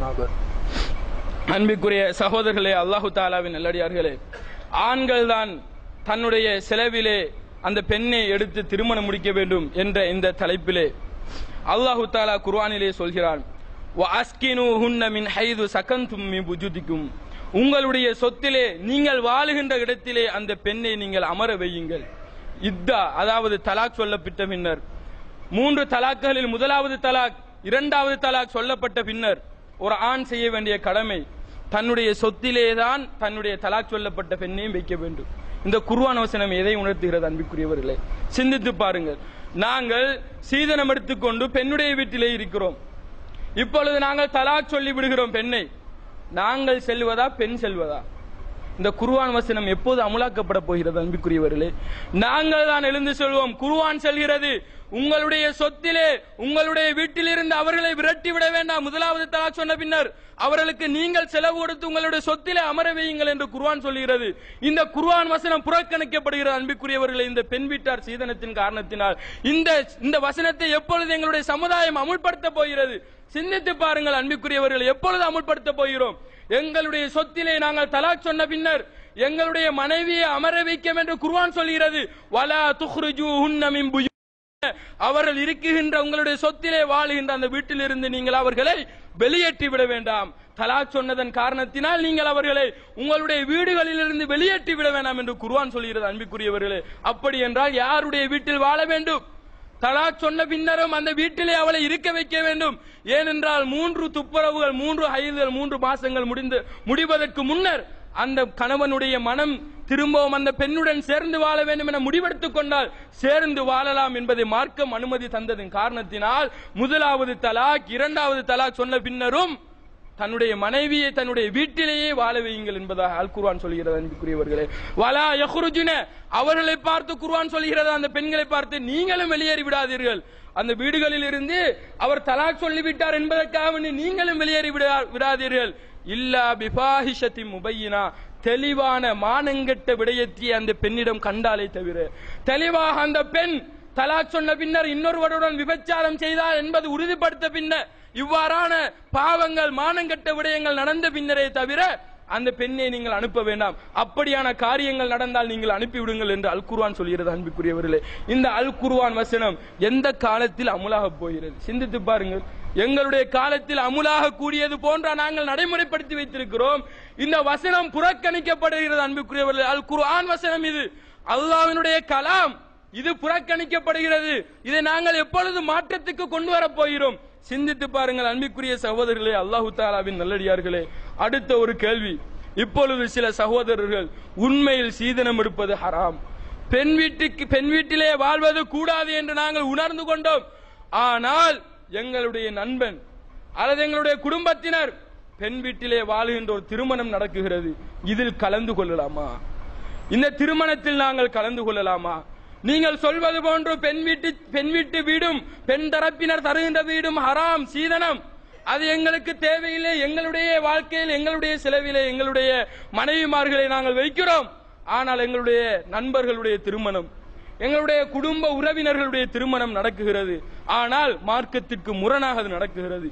அன்பிற்குரிய சகோதரர்களே அல்லாஹு தாலாவின் நல்லடியார்களே ஆண்கள் தான் தன்னுடைய செலவிலே அந்த பெண்ணை எடுத்து திருமணம் முடிக்க வேண்டும் என்ற இந்த தலைப்பிலே அல்லாஹு தாலா குர்ஆனிலே சொல்கிறான் "வஅஸ்கினூஹுன்ன மின் ஹைது சகந்தும் மின் புஜுதிக்கும் உங்களுடைய சொத்திலே நீங்கள் வாழுகின்ற இடத்திலே அந்த பெண்ணை நீங்கள் அமர வையுங்கள் இத்தா அதாவது தலாக் சொல்லப்பட்ட பின்னர் மூன்று தலாக்குகளில் முதலாவது தலாக் இரண்டாவது தலாக் சொல்லப்பட்ட பின்னர் ஒரு ஆண் செய்ய வேண்டிய கடமை தன்னுடைய சொத்திலே தான் தன்னுடைய தலாக் சொல்லப்பட்ட பெண்ணையும் வைக்க வேண்டும் இந்த குர்ஆன் வசனம் எதை உணர்த்துகிறது அன்பிற்குரியவர்களே சிந்தித்து பாருங்கள் நாங்கள் சீதனம் எடுத்துக்கொண்டு பெண்ணுடைய வீட்டிலே இருக்கிறோம் இப்பொழுது நாங்கள் தலாக் சொல்லி விடுகிறோம் பெண்ணை நாங்கள் செல்வதா பெண் செல்வதா இந்த குர்ஆன் வசனம் எப்போது அமுலாக்கப்பட போகிறது அன்பிற்குரியவர்களே நாங்கள் தான் எழுந்து சொல்வோம் குர்ஆன் செல்கிறது உங்களுடைய சொத்திலே உங்களுடைய வீட்டிலிருந்து அவர்களை விரட்டி விட வேண்டாம் முதலாவது தலாக் சொன்ன பின்னர் அவர்களுக்கு நீங்கள் செலவு கொடுத்து உங்களுடைய சொத்திலே அமர வையுங்கள் என்று குர்ஆன் சொல்கிறது இந்த குர்ஆன் வசனம் புறக்கணிக்கப்படுகிறது அன்பிற்குரியவர்களே இந்த பெண் வீட்டார் சீதனத்தின் காரணத்தினால் இந்த இந்த வசனத்தை எப்பொழுது எங்களுடைய சமுதாயம் அமுல்படுத்த போகிறது சிந்தித்து பாருங்கள் அன்பிற்குரியவர்கள் எப்பொழுது அமுல்படுத்த போகிறோம் எங்களுடைய சொத்திலே நாங்கள் தலாக் சொன்ன பின்னர் எங்களுடைய மனைவியை அமர வைக்கும் என்று குர்ஆன் சொல்கிறது வலா துஹ்ருஜூஹுன்ன மின் புயூ அவர்கள் இருக்குகின்ற உங்களுடைய சொத்திலே வாழுகின்ற அந்த வீட்டிலிருந்து நீங்கள் அவர்களை வெளியேற்றி விட வேண்டாம் தலாக் சொன்னதன் காரணத்தினால் நீங்கள் அவர்களை உங்களுடைய வீடுகளிலிருந்து வெளியேற்றி விட வேண்டாம் என்று குர்ஆன் சொல்கிறது அன்பிற்குரியவர்களே அப்படி என்றால் யாருடைய வீட்டில் வாழ வேண்டும் தலாக் சொன்ன பின்னரும் அந்த வீட்டிலே அவளை இருக்க வைக்க வேண்டும் ஏனென்றால் மூன்று துப்புரவுகள் மூன்று ஐதுகள் மூன்று மாசங்கள் முடிந்து முடிவதற்கு முன்னர் அந்த கணவனுடைய மனம் திரும்பவும் அந்த பெண்ணுடன் சேர்ந்து வாழ வேண்டும் என முடிவெடுத்துக் கொண்டால் சேர்ந்து வாழலாம் என்பதை மார்க்கம் அனுமதி தந்ததன் காரணத்தினால் முதலாவது தலாக் இரண்டாவது தலாக் சொன்ன பின்னரும் தன்னுடைய மனைவியை தன்னுடைய வீட்டிலேயே வாழ வையுங்கள் என்பதாக அல் குர்ஆன் சொல்கிறது அன்புக்குரியவர்களே வலா யஹ்ருஜுன அவர்களை பார்த்து குர்ஆன் சொல்கிறது அந்த பெண்களை பார்த்து நீங்களும் வெளியேறி விடாதீர்கள் அந்த வீடுகளில் இருந்து அவர் தலாக் சொல்லிவிட்டார் என்பதற்காக வேண்டி நீங்களும் வெளியேறி விடா- விடாதீர்கள் இல்லா பிபாஹிஷத்தி முபையினா தெளிவான மானங்கெட்ட விடயத்தை அந்த பெண்ணிடம் கண்டாலே தவிர தெளிவாக அந்த பெண் தலாக் சொன்ன பின்னர் இன்னொருவருடன் விபச்சாரம் செய்தார் என்பது உறுதிப்படுத்த பின்னர் இவ்வாறான பாவங்கள் மானங்கெட்ட விடயங்கள் நடந்த பின்னரே தவிர அந்த பெண்ணை நீங்கள் அனுப்ப வேண்டாம் அப்படியான காரியங்கள் நடந்தால் நீங்கள் அனுப்பிவிடுங்கள் என்று அல் குர்ஆன் சொல்கிறது அன்பிற்குரியவர்களே இந்த அல் குர்ஆன் வசனம் எந்த காலத்தில் அமுலாக போகிறது சிந்தித்து பாருங்கள் எங்களுடைய காலத்தில் அமுலாக கூடியது போன்ற நாங்கள் நடைமுறைப்படுத்தி வைத்திருக்கிறோம் இந்த வசனம் புறக்கணிக்கப்படுகிறது அன்புக்குரியவர்களே அல் குர்ஆன் வசனம் இது அல்லாஹ்வினுடைய கலாம் இது புறக்கணிக்கப்படுகிறது இதை நாங்கள் எப்பொழுது மாற்றத்துக்கு கொண்டு வரப் போகிறோம் சிந்தித்து பாருங்கள் அன்பிற்குரிய சகோதரர்களே அல்லாஹு தாலாவின் நல்லடியார்களே அடுத்த ஒரு கேள்வி இப்பொழுது சில சகோதரர்கள் உண்மையில் சீதனம் எடுப்பது ஹராம் பெண் வீட்டுக்கு பெண் வீட்டிலே வாழ்வது கூடாது என்று நாங்கள் உணர்ந்து கொண்டோம் ஆனால் எங்களுடைய நண்பன் அல்லது எங்களுடைய குடும்பத்தினர் பெண் வீட்டிலே வாழுகின்ற ஒரு திருமணம் நடக்குகிறது இதில் கலந்து கொள்ளலாமா இந்த திருமணத்தில் நாங்கள் கலந்து கொள்ளலாமா நீங்கள் சொல்வது போன்று பெண் வீட்டு பெண் வீட்டு வீடும் பெண் தரப்பினர் தருகின்ற வீடும் ஹராம் சீதனம் அது எங்களுக்கு தேவையில்லை எங்களுடைய வாழ்க்கையில் எங்களுடைய செலவிலே எங்களுடைய மனைவிமார்களை நாங்கள் வைக்கிறோம் ஆனால் எங்களுடைய நண்பர்களுடைய திருமணம் எங்களுடைய குடும்ப உறவினர்களுடைய திருமணம் நடக்குகிறது ஆனால் மார்க்கத்திற்கு முரணாக அது நடக்குகிறது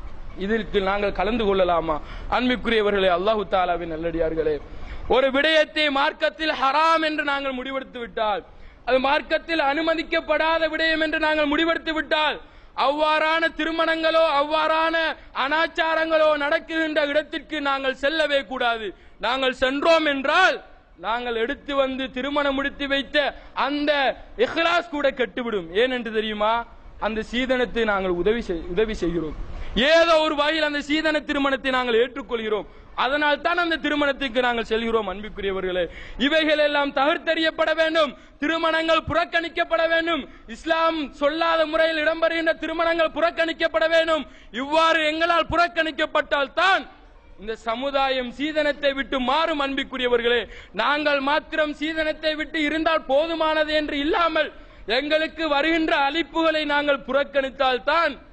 இதற்கு நாங்கள் கலந்து கொள்ளலாமா அன்பிற்குரியவர்களே அல்லாஹு தாலாவின் நல்லடியார்களே ஒரு விடயத்தை மார்க்கத்தில் ஹராம் என்று நாங்கள் முடிவெடுத்து விட்டால் அது மார்க்கத்தில் அனுமதிக்கப்படாத விடயம் என்று நாங்கள் முடிவெடுத்து விட்டால் அவ்வாறான திருமணங்களோ அவ்வாறான அனாச்சாரங்களோ நடக்குகின்ற இடத்திற்கு நாங்கள் செல்லவே கூடாது நாங்கள் சென்றோம் என்றால் நாங்கள் எடுத்து வந்து திருமணம் முடித்து வைத்த அந்த இஹ்லாஸ் கூட கெட்டுவிடும் ஏன் என்று தெரியுமா அந்த சீதனத்தை நாங்கள் உதவி செய்- உதவி செய்கிறோம் ஏதோ ஒரு வகையில் அந்த சீதன திருமணத்தை நாங்கள் ஏற்றுக்கொள்கிறோம் அதனால் தான் அந்த திருமணத்துக்கு நாங்கள் செல்கிறோம் அன்பிற்குரியவர்களே இவைகள் எல்லாம் தகர்த்தெறியப்பட வேண்டும் திருமணங்கள் புறக்கணிக்கப்பட வேண்டும் இஸ்லாம் சொல்லாத முறையில் இடம்பெறுகின்ற திருமணங்கள் புறக்கணிக்கப்பட வேண்டும் இவ்வாறு எங்களால் புறக்கணிக்கப்பட்டால் தான் இந்த சமுதாயம் சீதனத்தை விட்டு மாறும் அன்பிற்குரியவர்களே நாங்கள் மாத்திரம் சீதனத்தை விட்டு இருந்தால் போதுமானது என்று இல்லாமல் எங்களுக்கு வருகின்ற அளிப்புகளை நாங்கள் புறக்கணித்தால் தான்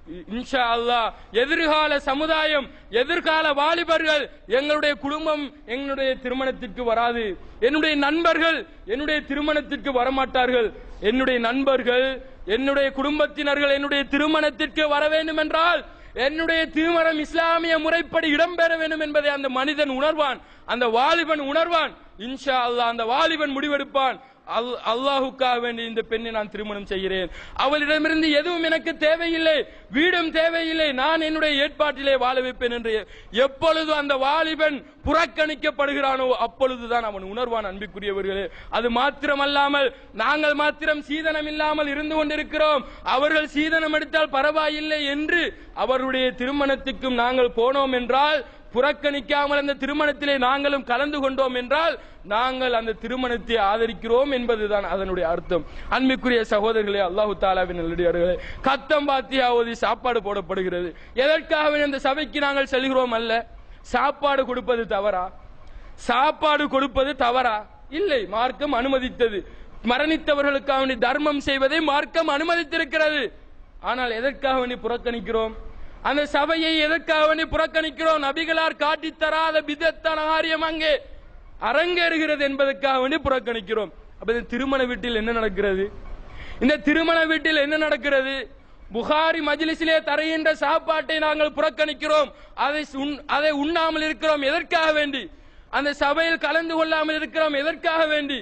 இன்ஷா அல்லாஹ் எதிர்கால சமுதாயம் எதிர்கால வாலிபர்கள் எங்களுடைய குடும்பம் எங்களுடைய திருமணத்திற்கு வராது என்னுடைய நண்பர்கள் என்னுடைய திருமணத்திற்கு வரமாட்டார்கள் என்னுடைய நண்பர்கள் என்னுடைய குடும்பத்தினர்கள் என்னுடைய திருமணத்திற்கு வர வேண்டும் என்றால் என்னுடைய திருமணம் இஸ்லாமிய முறைப்படி இடம்பெற வேண்டும் என்பதை அந்த மனிதன் உணர்வான் அந்த வாலிபன் உணர்வான் இன்ஷா அல்லாஹ் அந்த வாலிபன் முடிவெடுப்பான் அல் அல்லாஹுக்காக வேண்டி இந்த பெண்ணை நான் திருமணம் செய்கிறேன் அவளிடமிருந்து எதுவும் எனக்கு தேவையில்லை வீடும் தேவையில்லை நான் என்னுடைய ஏற்பாட்டிலே வாழ வைப்பேன் என்று எப்பொழுது அந்த வாலிபன் புறக்கணிக்கப்படுகிறானோ அப்பொழுதுதான் அவன் உணர்வான் அன்பிற்குரியவர்களே அது மாத்திரமல்லாமல் நாங்கள் மாத்திரம் சீதனம் இல்லாமல் இருந்து கொண்டிருக்கிறோம் அவர்கள் சீதனம் எடுத்தால் பரவாயில்லை என்று அவருடைய திருமணத்துக்கும் நாங்கள் போனோம் என்றால் புறக்கணிக்காமல் அந்த திருமணத்திலே நாங்களும் கலந்து கொண்டோம் என்றால் நாங்கள் அந்த திருமணத்தை ஆதரிக்கிறோம் என்பதுதான் அதனுடைய அர்த்தம் அன்பிற்குரிய சகோதரர்களே அல்லாஹு தாலாவின் நல்லடியார்களே கத்தம் பாத்தியா ஓதி சாப்பாடு போடப்படுகிறது எதற்காக இந்த சபைக்கு நாங்கள் செல்கிறோம் அல்ல சாப்பாடு கொடுப்பது தவறா சாப்பாடு கொடுப்பது தவறா இல்லை மார்க்கம் அனுமதித்தது மரணித்தவர்களுக்காக வேண்டி தர்மம் செய்வதை மார்க்கம் அனுமதித்திருக்கிறது ஆனால் எதற்காக வேண்டி புறக்கணிக்கிறோம் அந்த சபையை எதற்காக வேண்டி புறக்கணிக்கிறோம் நபிகளார் காட்டித் தராத பிதத்தான காரியம் அங்கே அரங்கேறுகிறது என்பதற்காக வேண்டி புறக்கணிக்கிறோம் அப்ப இந்த திருமண வீட்டில் என்ன நடக்கிறது இந்த திருமண வீட்டில் என்ன நடக்கிறது புகாரி மஜ்லிஸிலே தருகின்ற சாப்பாட்டை நாங்கள் புறக்கணிக்கிறோம் அதை உண்- அதை உண்ணாமல் இருக்கிறோம் எதற்காக வேண்டி அந்த சபையில் கலந்து கொள்ளாமல் இருக்கிறோம் எதற்காக வேண்டி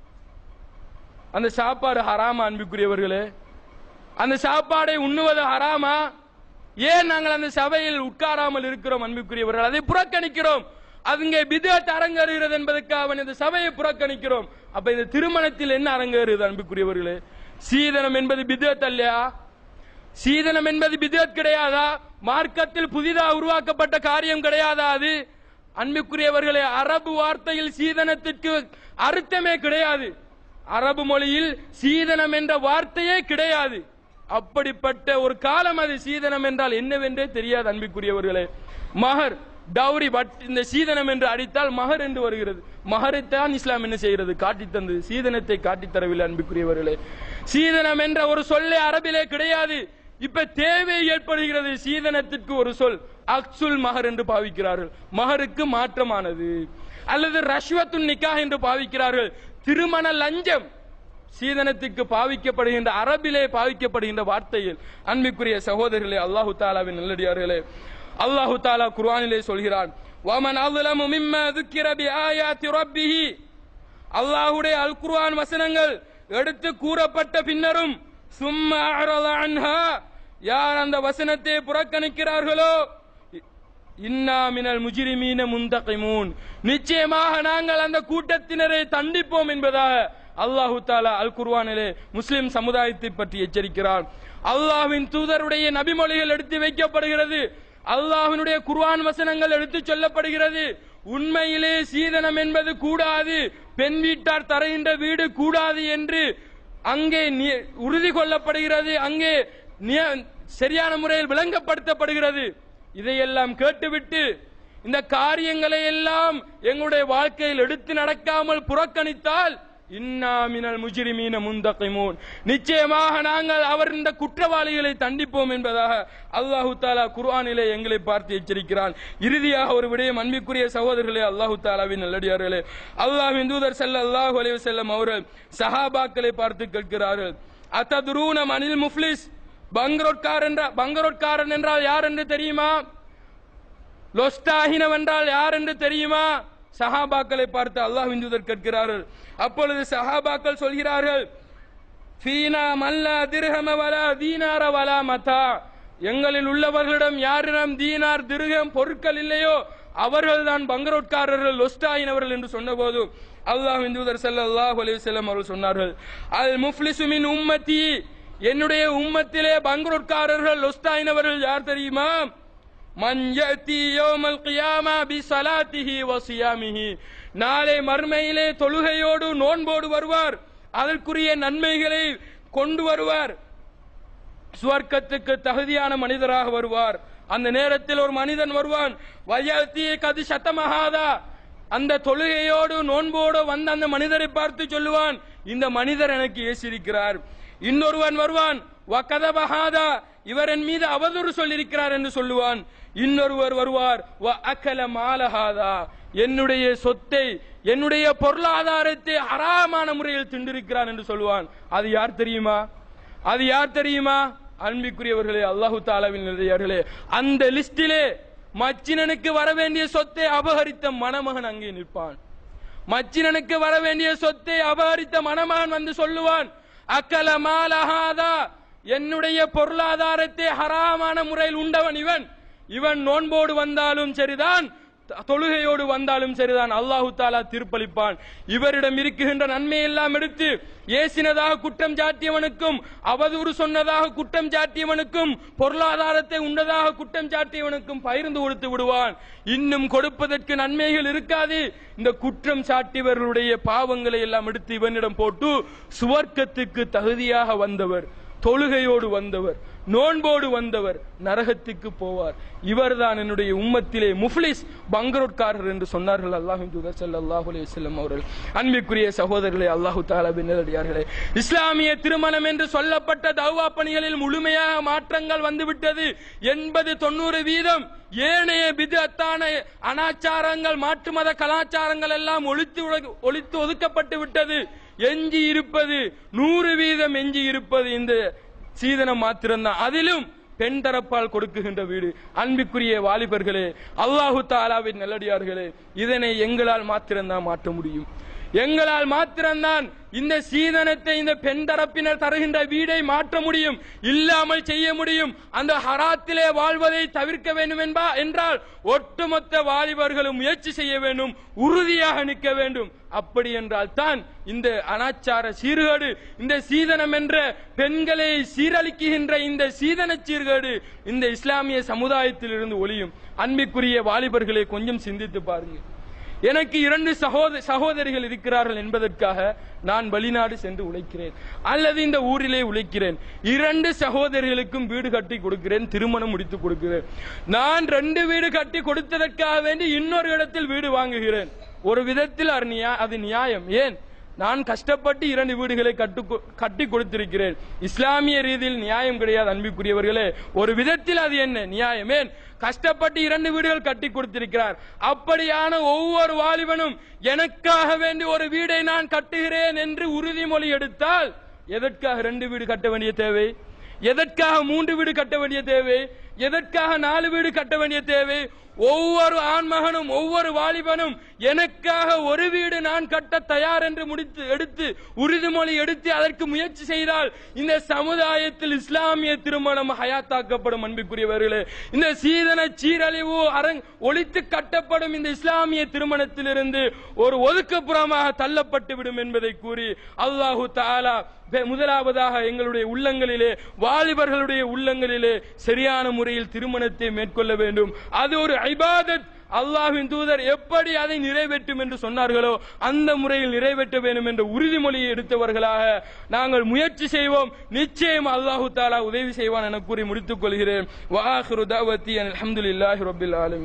அந்த சாப்பாடு ஹராமா அன்புக்குரியவர்களே அந்த சாப்பாடை உண்ணுவது ஹராமா ஏன் நாங்கள் அந்த சபையில் உட்காராமல் இருக்கிறோம் அன்புக்குரியவர்கள் அதை புறக்கணிக்கிறோம் அங்கே பிதத் அரங்கேறுகிறது என்பதற்காக இந்த சபையை புறக்கணிக்கிறோம் அப்ப இந்த திருமணத்தில் என்ன அரங்கேறுகிறது அன்புக்குரியவர்களே சீதனம் என்பது பிதத் அல்லையா சீதனம் என்பது பிதத் கிடையாதா மார்க்கத்தில் புதிதாக உருவாக்கப்பட்ட காரியம் கிடையாதா அது அன்புக்குரியவர்களே அரபு வார்த்தையில் சீதனத்திற்கு அர்த்தமே கிடையாது அரபு மொழியில் சீதனம் என்ற வார்த்தையே கிடையாது அப்படிப்பட்ட ஒரு காலம் அது சீதனம் என்றால் என்னவென்றே தெரியாது அன்புக்குரியவர்களே மகர் டவுரி பட் இந்த சீதனம் என்று அடித்தால் மகர் என்று வருகிறது மகரைத்தான் இஸ்லாம் என்ன செய்கிறது காட்டித் தந்தது சீதனத்தை காட்டித் தரவில்லை அன்புக்குரியவர்களே சீதனம் என்ற ஒரு சொல்லே அரபிலே கிடையாது இப்ப தேவை ஏற்படுகிறது சீதனத்திற்கு ஒரு சொல் அக்சுல் மகர் என்று பாவிக்கிறார்கள் மகருக்கு மாற்றமானது அல்லது ரஷ்வத்துன் நிக்காஹ் என்று பாவிக்கிறார்கள் திருமண லஞ்சம் சீதனத்துக்கு பாவிக்கப்படுகின்ற அரபிலே பாவிக்கப்படுகின்ற வார்த்தையில் அன்பிற்குரிய சகோதரர்களே அல்லாஹு தாலாவின் நல்லடியார்களே அல்லாஹு தாலா குர்ஆனிலே சொல்கிறான் வமன் அظلم مما ذكر بآيات ربه அல்லாஹ்வுடைய அல் குர்ஆன் வசனங்கள் எடுத்து கூறப்பட்ட பின்னரும் சும்மா அஅரத அன்ஹா யார் அந்த வசனத்தை புறக்கணிக்கிறார்களோ இன்னா மினல் முஜிரிமீன முந்தகிமூன் நிச்சயமாக நாங்கள் அந்த கூட்டத்தினரை தண்டிப்போம் என்பதாக அல்லாஹு தாலா அல் குர்வானிலே முஸ்லிம் சமுதாயத்தை பற்றி எச்சரிக்கிறார் அல்லாஹ்வின் தூதருடைய நபிமொழிகள் எடுத்து வைக்கப்படுகிறது அல்லாஹ்வினுடைய குர்ஆன் வசனங்கள் எடுத்து சொல்லப்படுகிறது உண்மையிலே சீதனம் என்பது கூடாது பெண் வீட்டார் தருகின்ற வீடு கூடாது என்று அங்கே நி- உறுதி கொள்ளப்படுகிறது அங்கே நிய- சரியான முறையில் விளங்கப்படுத்தப்படுகிறது இதையெல்லாம் கேட்டுவிட்டு இந்த காரியங்களை எல்லாம் எங்களுடைய வாழ்க்கையில் எடுத்து நடக்காமல் புறக்கணித்தால் இன்னா மினல் முஜ்ரிமீன முந்தகிமூன் நிச்சயமாக நாங்கள் அவர் இந்த குற்றவாளிகளை தண்டிப்போம் என்பதாக அல்லாஹு தாலா குர்ஆனிலே எங்களை பார்த்து எச்சரிக்கிறான் இறுதியாக ஒரு விடயம் அன்பிற்குரிய சகோதரர்களே அல்லாஹு தாலாவின் நல்லடியார்களே அல்லாஹ்வின் தூதர் ஸல்லல்லாஹு அலைஹி வஸல்லம் அவர்கள் சஹாபாக்களை பார்த்து கேட்கிறார்கள் அத்ததுரூன மனில் முஃப்லிஸ் பங்கரோட்காரன் என்றா- பங்கரோட்காரன் என்றால் யார் என்று தெரியுமா லொஸ்டாஹினம் என்றால் யார் என்று தெரியுமா சஹாபாக்களை பார்த்து அல்லாஹ்வின் தூதர் கேட்கிறார்கள் அப்பொழுது சஹாபாக்கள் சொல்கிறார்கள் ஃபீனா மல்லா திர்ஹம வலா தீனார வலா மதா எங்களில் உள்ளவர்களிடம் யாரிடம் தீனார் திருகம் பொருட்கள் இல்லையோ அவர்கள் தான் பங்கரோட்காரர்கள் லொஸ்டாயினவர்கள் என்று சொன்னபோது அல்லாஹ்வின் தூதர் ஸல்லல்லாஹு அலைஹி வஸல்லம் அவர்கள் சொன்னார்கள் அல் முஃப்லிசு மின் உம்மத்தி என்னுடைய உம்மத்திலே பங்கரோட்காரர்கள் லொஸ்டாயினவர்கள் யார் தெரியுமா மன் யஅதி யௌமல் கியாமா பிஸலாத்திஹி வஸியாமிஹி நாளை மர்மையிலே தொழுகையோடு நோன்போடு வருவார் அதற்குரிய நன்மைகளை கொண்டு வருவார் சுவர்க்கத்துக்கு தகுதியான மனிதராக வருவார் அந்த நேரத்தில் ஒரு மனிதன் வருவான் வயத்தி கது சத்தமகாதா அந்த தொழுகையோடு நோன்போடு வந்த அந்த மனிதரை பார்த்து சொல்லுவான் இந்த மனிதர் எனக்கு ஏசிருக்கிறார் இன்னொருவன் வருவான் வக்கதபகாதா இவர் என் மீது அவதூறு சொல்லியிருக்கிறார் என்று சொல்லுவான் இன்னொருவர் வருவார் "வ அகல மாலஹாதா என்னுடைய சொத்தை என்னுடைய பொருளாதாரத்தை ஹராமான முறையில் திண்டிருக்கிறான் என்று சொல்லுவான் அது யார் தெரியுமா அது யார் தெரியுமா அன்பிக்குரியவர்களே அல்லாஹு தாலாவின் நிலையார்களே அந்த லிஸ்டிலே மச்சினனுக்கு வர வேண்டிய சொத்தை அபகரித்த மணமகன் அங்கே நிற்பான் மச்சினனுக்கு வர வேண்டிய சொத்தை அபகரித்த மணமகன் வந்து சொல்லுவான் அக்கல மாலஹாதா என்னுடைய பொருளாதாரத்தை ஹராமான முறையில் உண்டவன் இவன் இவன் நோன்போடு வந்தாலும் சரிதான் த- தொழுகையோடு வந்தாலும் சரிதான் அல்லாஹு தாலா தீர்ப்பளிப்பான் இவரிடம் இருக்குகின்ற நன்மை எல்லாம் எடுத்து ஏசினதாக குற்றம் சாட்டியவனுக்கும் அவதூறு சொன்னதாக குற்றம் சாட்டியவனுக்கும் பொருளாதாரத்தை உண்டதாக குற்றம் சாட்டியவனுக்கும் பகிர்ந்து கொடுத்து விடுவான் இன்னும் கொடுப்பதற்கு நன்மைகள் இருக்காது இந்த குற்றம் சாட்டியவர்களுடைய பாவங்களை எல்லாம் எடுத்து இவனிடம் போட்டு சுவர்க்கத்துக்கு தகுதியாக வந்தவர் தொழுகையோடு வந்தவர் நோன்போடு வந்தவர் நரகத்துக்கு போவார் இவர்தான் என்னுடைய உம்மத்திலே முஃப்லிஸ் பங்கரோட்காரர் என்று சொன்னார்கள் அல்லாஹின் தூதர் ஸல்லல்லாஹு அலைஹி வஸல்லம் அவர்கள் அன்பிற்குரிய சகோதரர்களே அல்லாஹு தஆலாவின் நேரடியார்களே இஸ்லாமிய திருமணம் என்று சொல்லப்பட்ட தௌவா பணிகளில் முழுமையாக மாற்றங்கள் வந்துவிட்டது எண்பது தொண்ணூறு வீதம் ஏனைய பிதத்தான அனாச்சாரங்கள் மாற்று மத கலாச்சாரங்கள் எல்லாம் ஒழித்து உலக- ஒழித்து ஒதுக்கப்பட்டு விட்டது எஞ்சி இருப்பது நூறு வீதம் எஞ்சி இருப்பது இந்த சீதனம் மாத்திரம்தான் அதிலும் பெண் தரப்பால் கொடுக்குகின்ற வீடு அன்பிற்குரிய வாலிபர்களே அல்லாஹு தாலாவின் நல்லடியார்களே இதனை எங்களால் மாத்திரம்தான் மாற்ற முடியும் எங்களால் மாத்திரம்தான் இந்த சீதனத்தை இந்த பெண் தரப்பினர் தருகின்ற வீடை மாற்ற முடியும் இல்லாமல் செய்ய முடியும் அந்த ஹராத்திலே வாழ்வதை தவிர்க்க வேண்டும் என்பா என்றால் ஒட்டுமொத்த வாலிபர்களும் முயற்சி செய்ய வேண்டும் உறுதியாக நிற்க வேண்டும் அப்படி என்றால் தான் இந்த அனாச்சார சீர்கேடு இந்த சீதனம் என்ற பெண்களை சீரழிக்குகின்ற இந்த சீதன சீர்கேடு இந்த இஸ்லாமிய சமுதாயத்தில் இருந்து ஒளியும் அன்பிற்குரிய வாலிபர்களை கொஞ்சம் சிந்தித்து பாருங்க எனக்கு இரண்டு சகோதர சகோதரிகள் இருக்கிறார்கள் என்பதற்காக நான் வெளிநாடு சென்று உழைக்கிறேன் அல்லது இந்த ஊரிலே உழைக்கிறேன் இரண்டு சகோதரிகளுக்கும் வீடு கட்டி கொடுக்கிறேன் திருமணம் முடித்து கொடுக்கிறேன் நான் ரெண்டு வீடு கட்டி கொடுத்ததற்காக வேண்டி இன்னொரு இடத்தில் வீடு வாங்குகிறேன் ஒரு விதத்தில் அது நியா- அது நியாயம் ஏன் நான் கஷ்டப்பட்டு இரண்டு வீடுகளை கட்டு கட்டி கொடுத்திருக்கிறேன் இஸ்லாமிய ரீதியில் நியாயம் கிடையாது அன்பிற்குரியவர்களே ஒரு விதத்தில் அது என்ன நியாயம் ஏன் கஷ்டப்பட்டு இரண்டு வீடுகள் கட்டி கொடுத்திருக்கிறார் அப்படியான ஒவ்வொரு வாலிபனும் எனக்காக வேண்டி ஒரு வீடை நான் கட்டுகிறேன் என்று உறுதிமொழி எடுத்தால் எதற்காக ரெண்டு வீடு கட்ட வேண்டிய தேவை எதற்காக மூன்று வீடு கட்ட வேண்டிய தேவை எதற்காக நாலு வீடு கட்ட வேண்டிய தேவை ஒவ்வொரு ஆண்மகனும் ஒவ்வொரு வாலிபனும் எனக்காக ஒரு வீடு நான் கட்ட தயார் என்று முடித்து எடுத்து உறுதிமொழி எடுத்து அதற்கு முயற்சி செய்தால் இந்த சமுதாயத்தில் இஸ்லாமிய திருமணம் ஹயாத்தாக்கப்படும் அன்பிற்குரியவர்களே இந்த சீதன சீரழிவு அரங் ஒழித்து கட்டப்படும் இந்த இஸ்லாமிய திருமணத்திலிருந்து ஒரு ஒதுக்குப்புறமாக தள்ளப்பட்டு விடும் என்பதை கூறி அல்லாஹு தாலா பெ- முதலாவதாக எங்களுடைய உள்ளங்களிலே வாலிபர்களுடைய உள்ளங்களிலே சரியான முறையில் திருமணத்தை மேற்கொள்ள வேண்டும் அது ஒரு ஐபாதத் அல்லாஹ்வின் தூதர் எப்படி அதை நிறைவேற்றும் என்று சொன்னார்களோ அந்த முறையில் நிறைவேற்ற வேண்டும் என்ற உறுதிமொழியை எடுத்தவர்களாக நாங்கள் முயற்சி செய்வோம் நிச்சயம் அல்லாஹு தாலா உதவி செய்வான் என கூறி முடித்துக் கொள்கிறேன் வாஹிரு தாவத்தி அல்ஹம்துலில்லாஹி ரப்பில் ஆலமீன்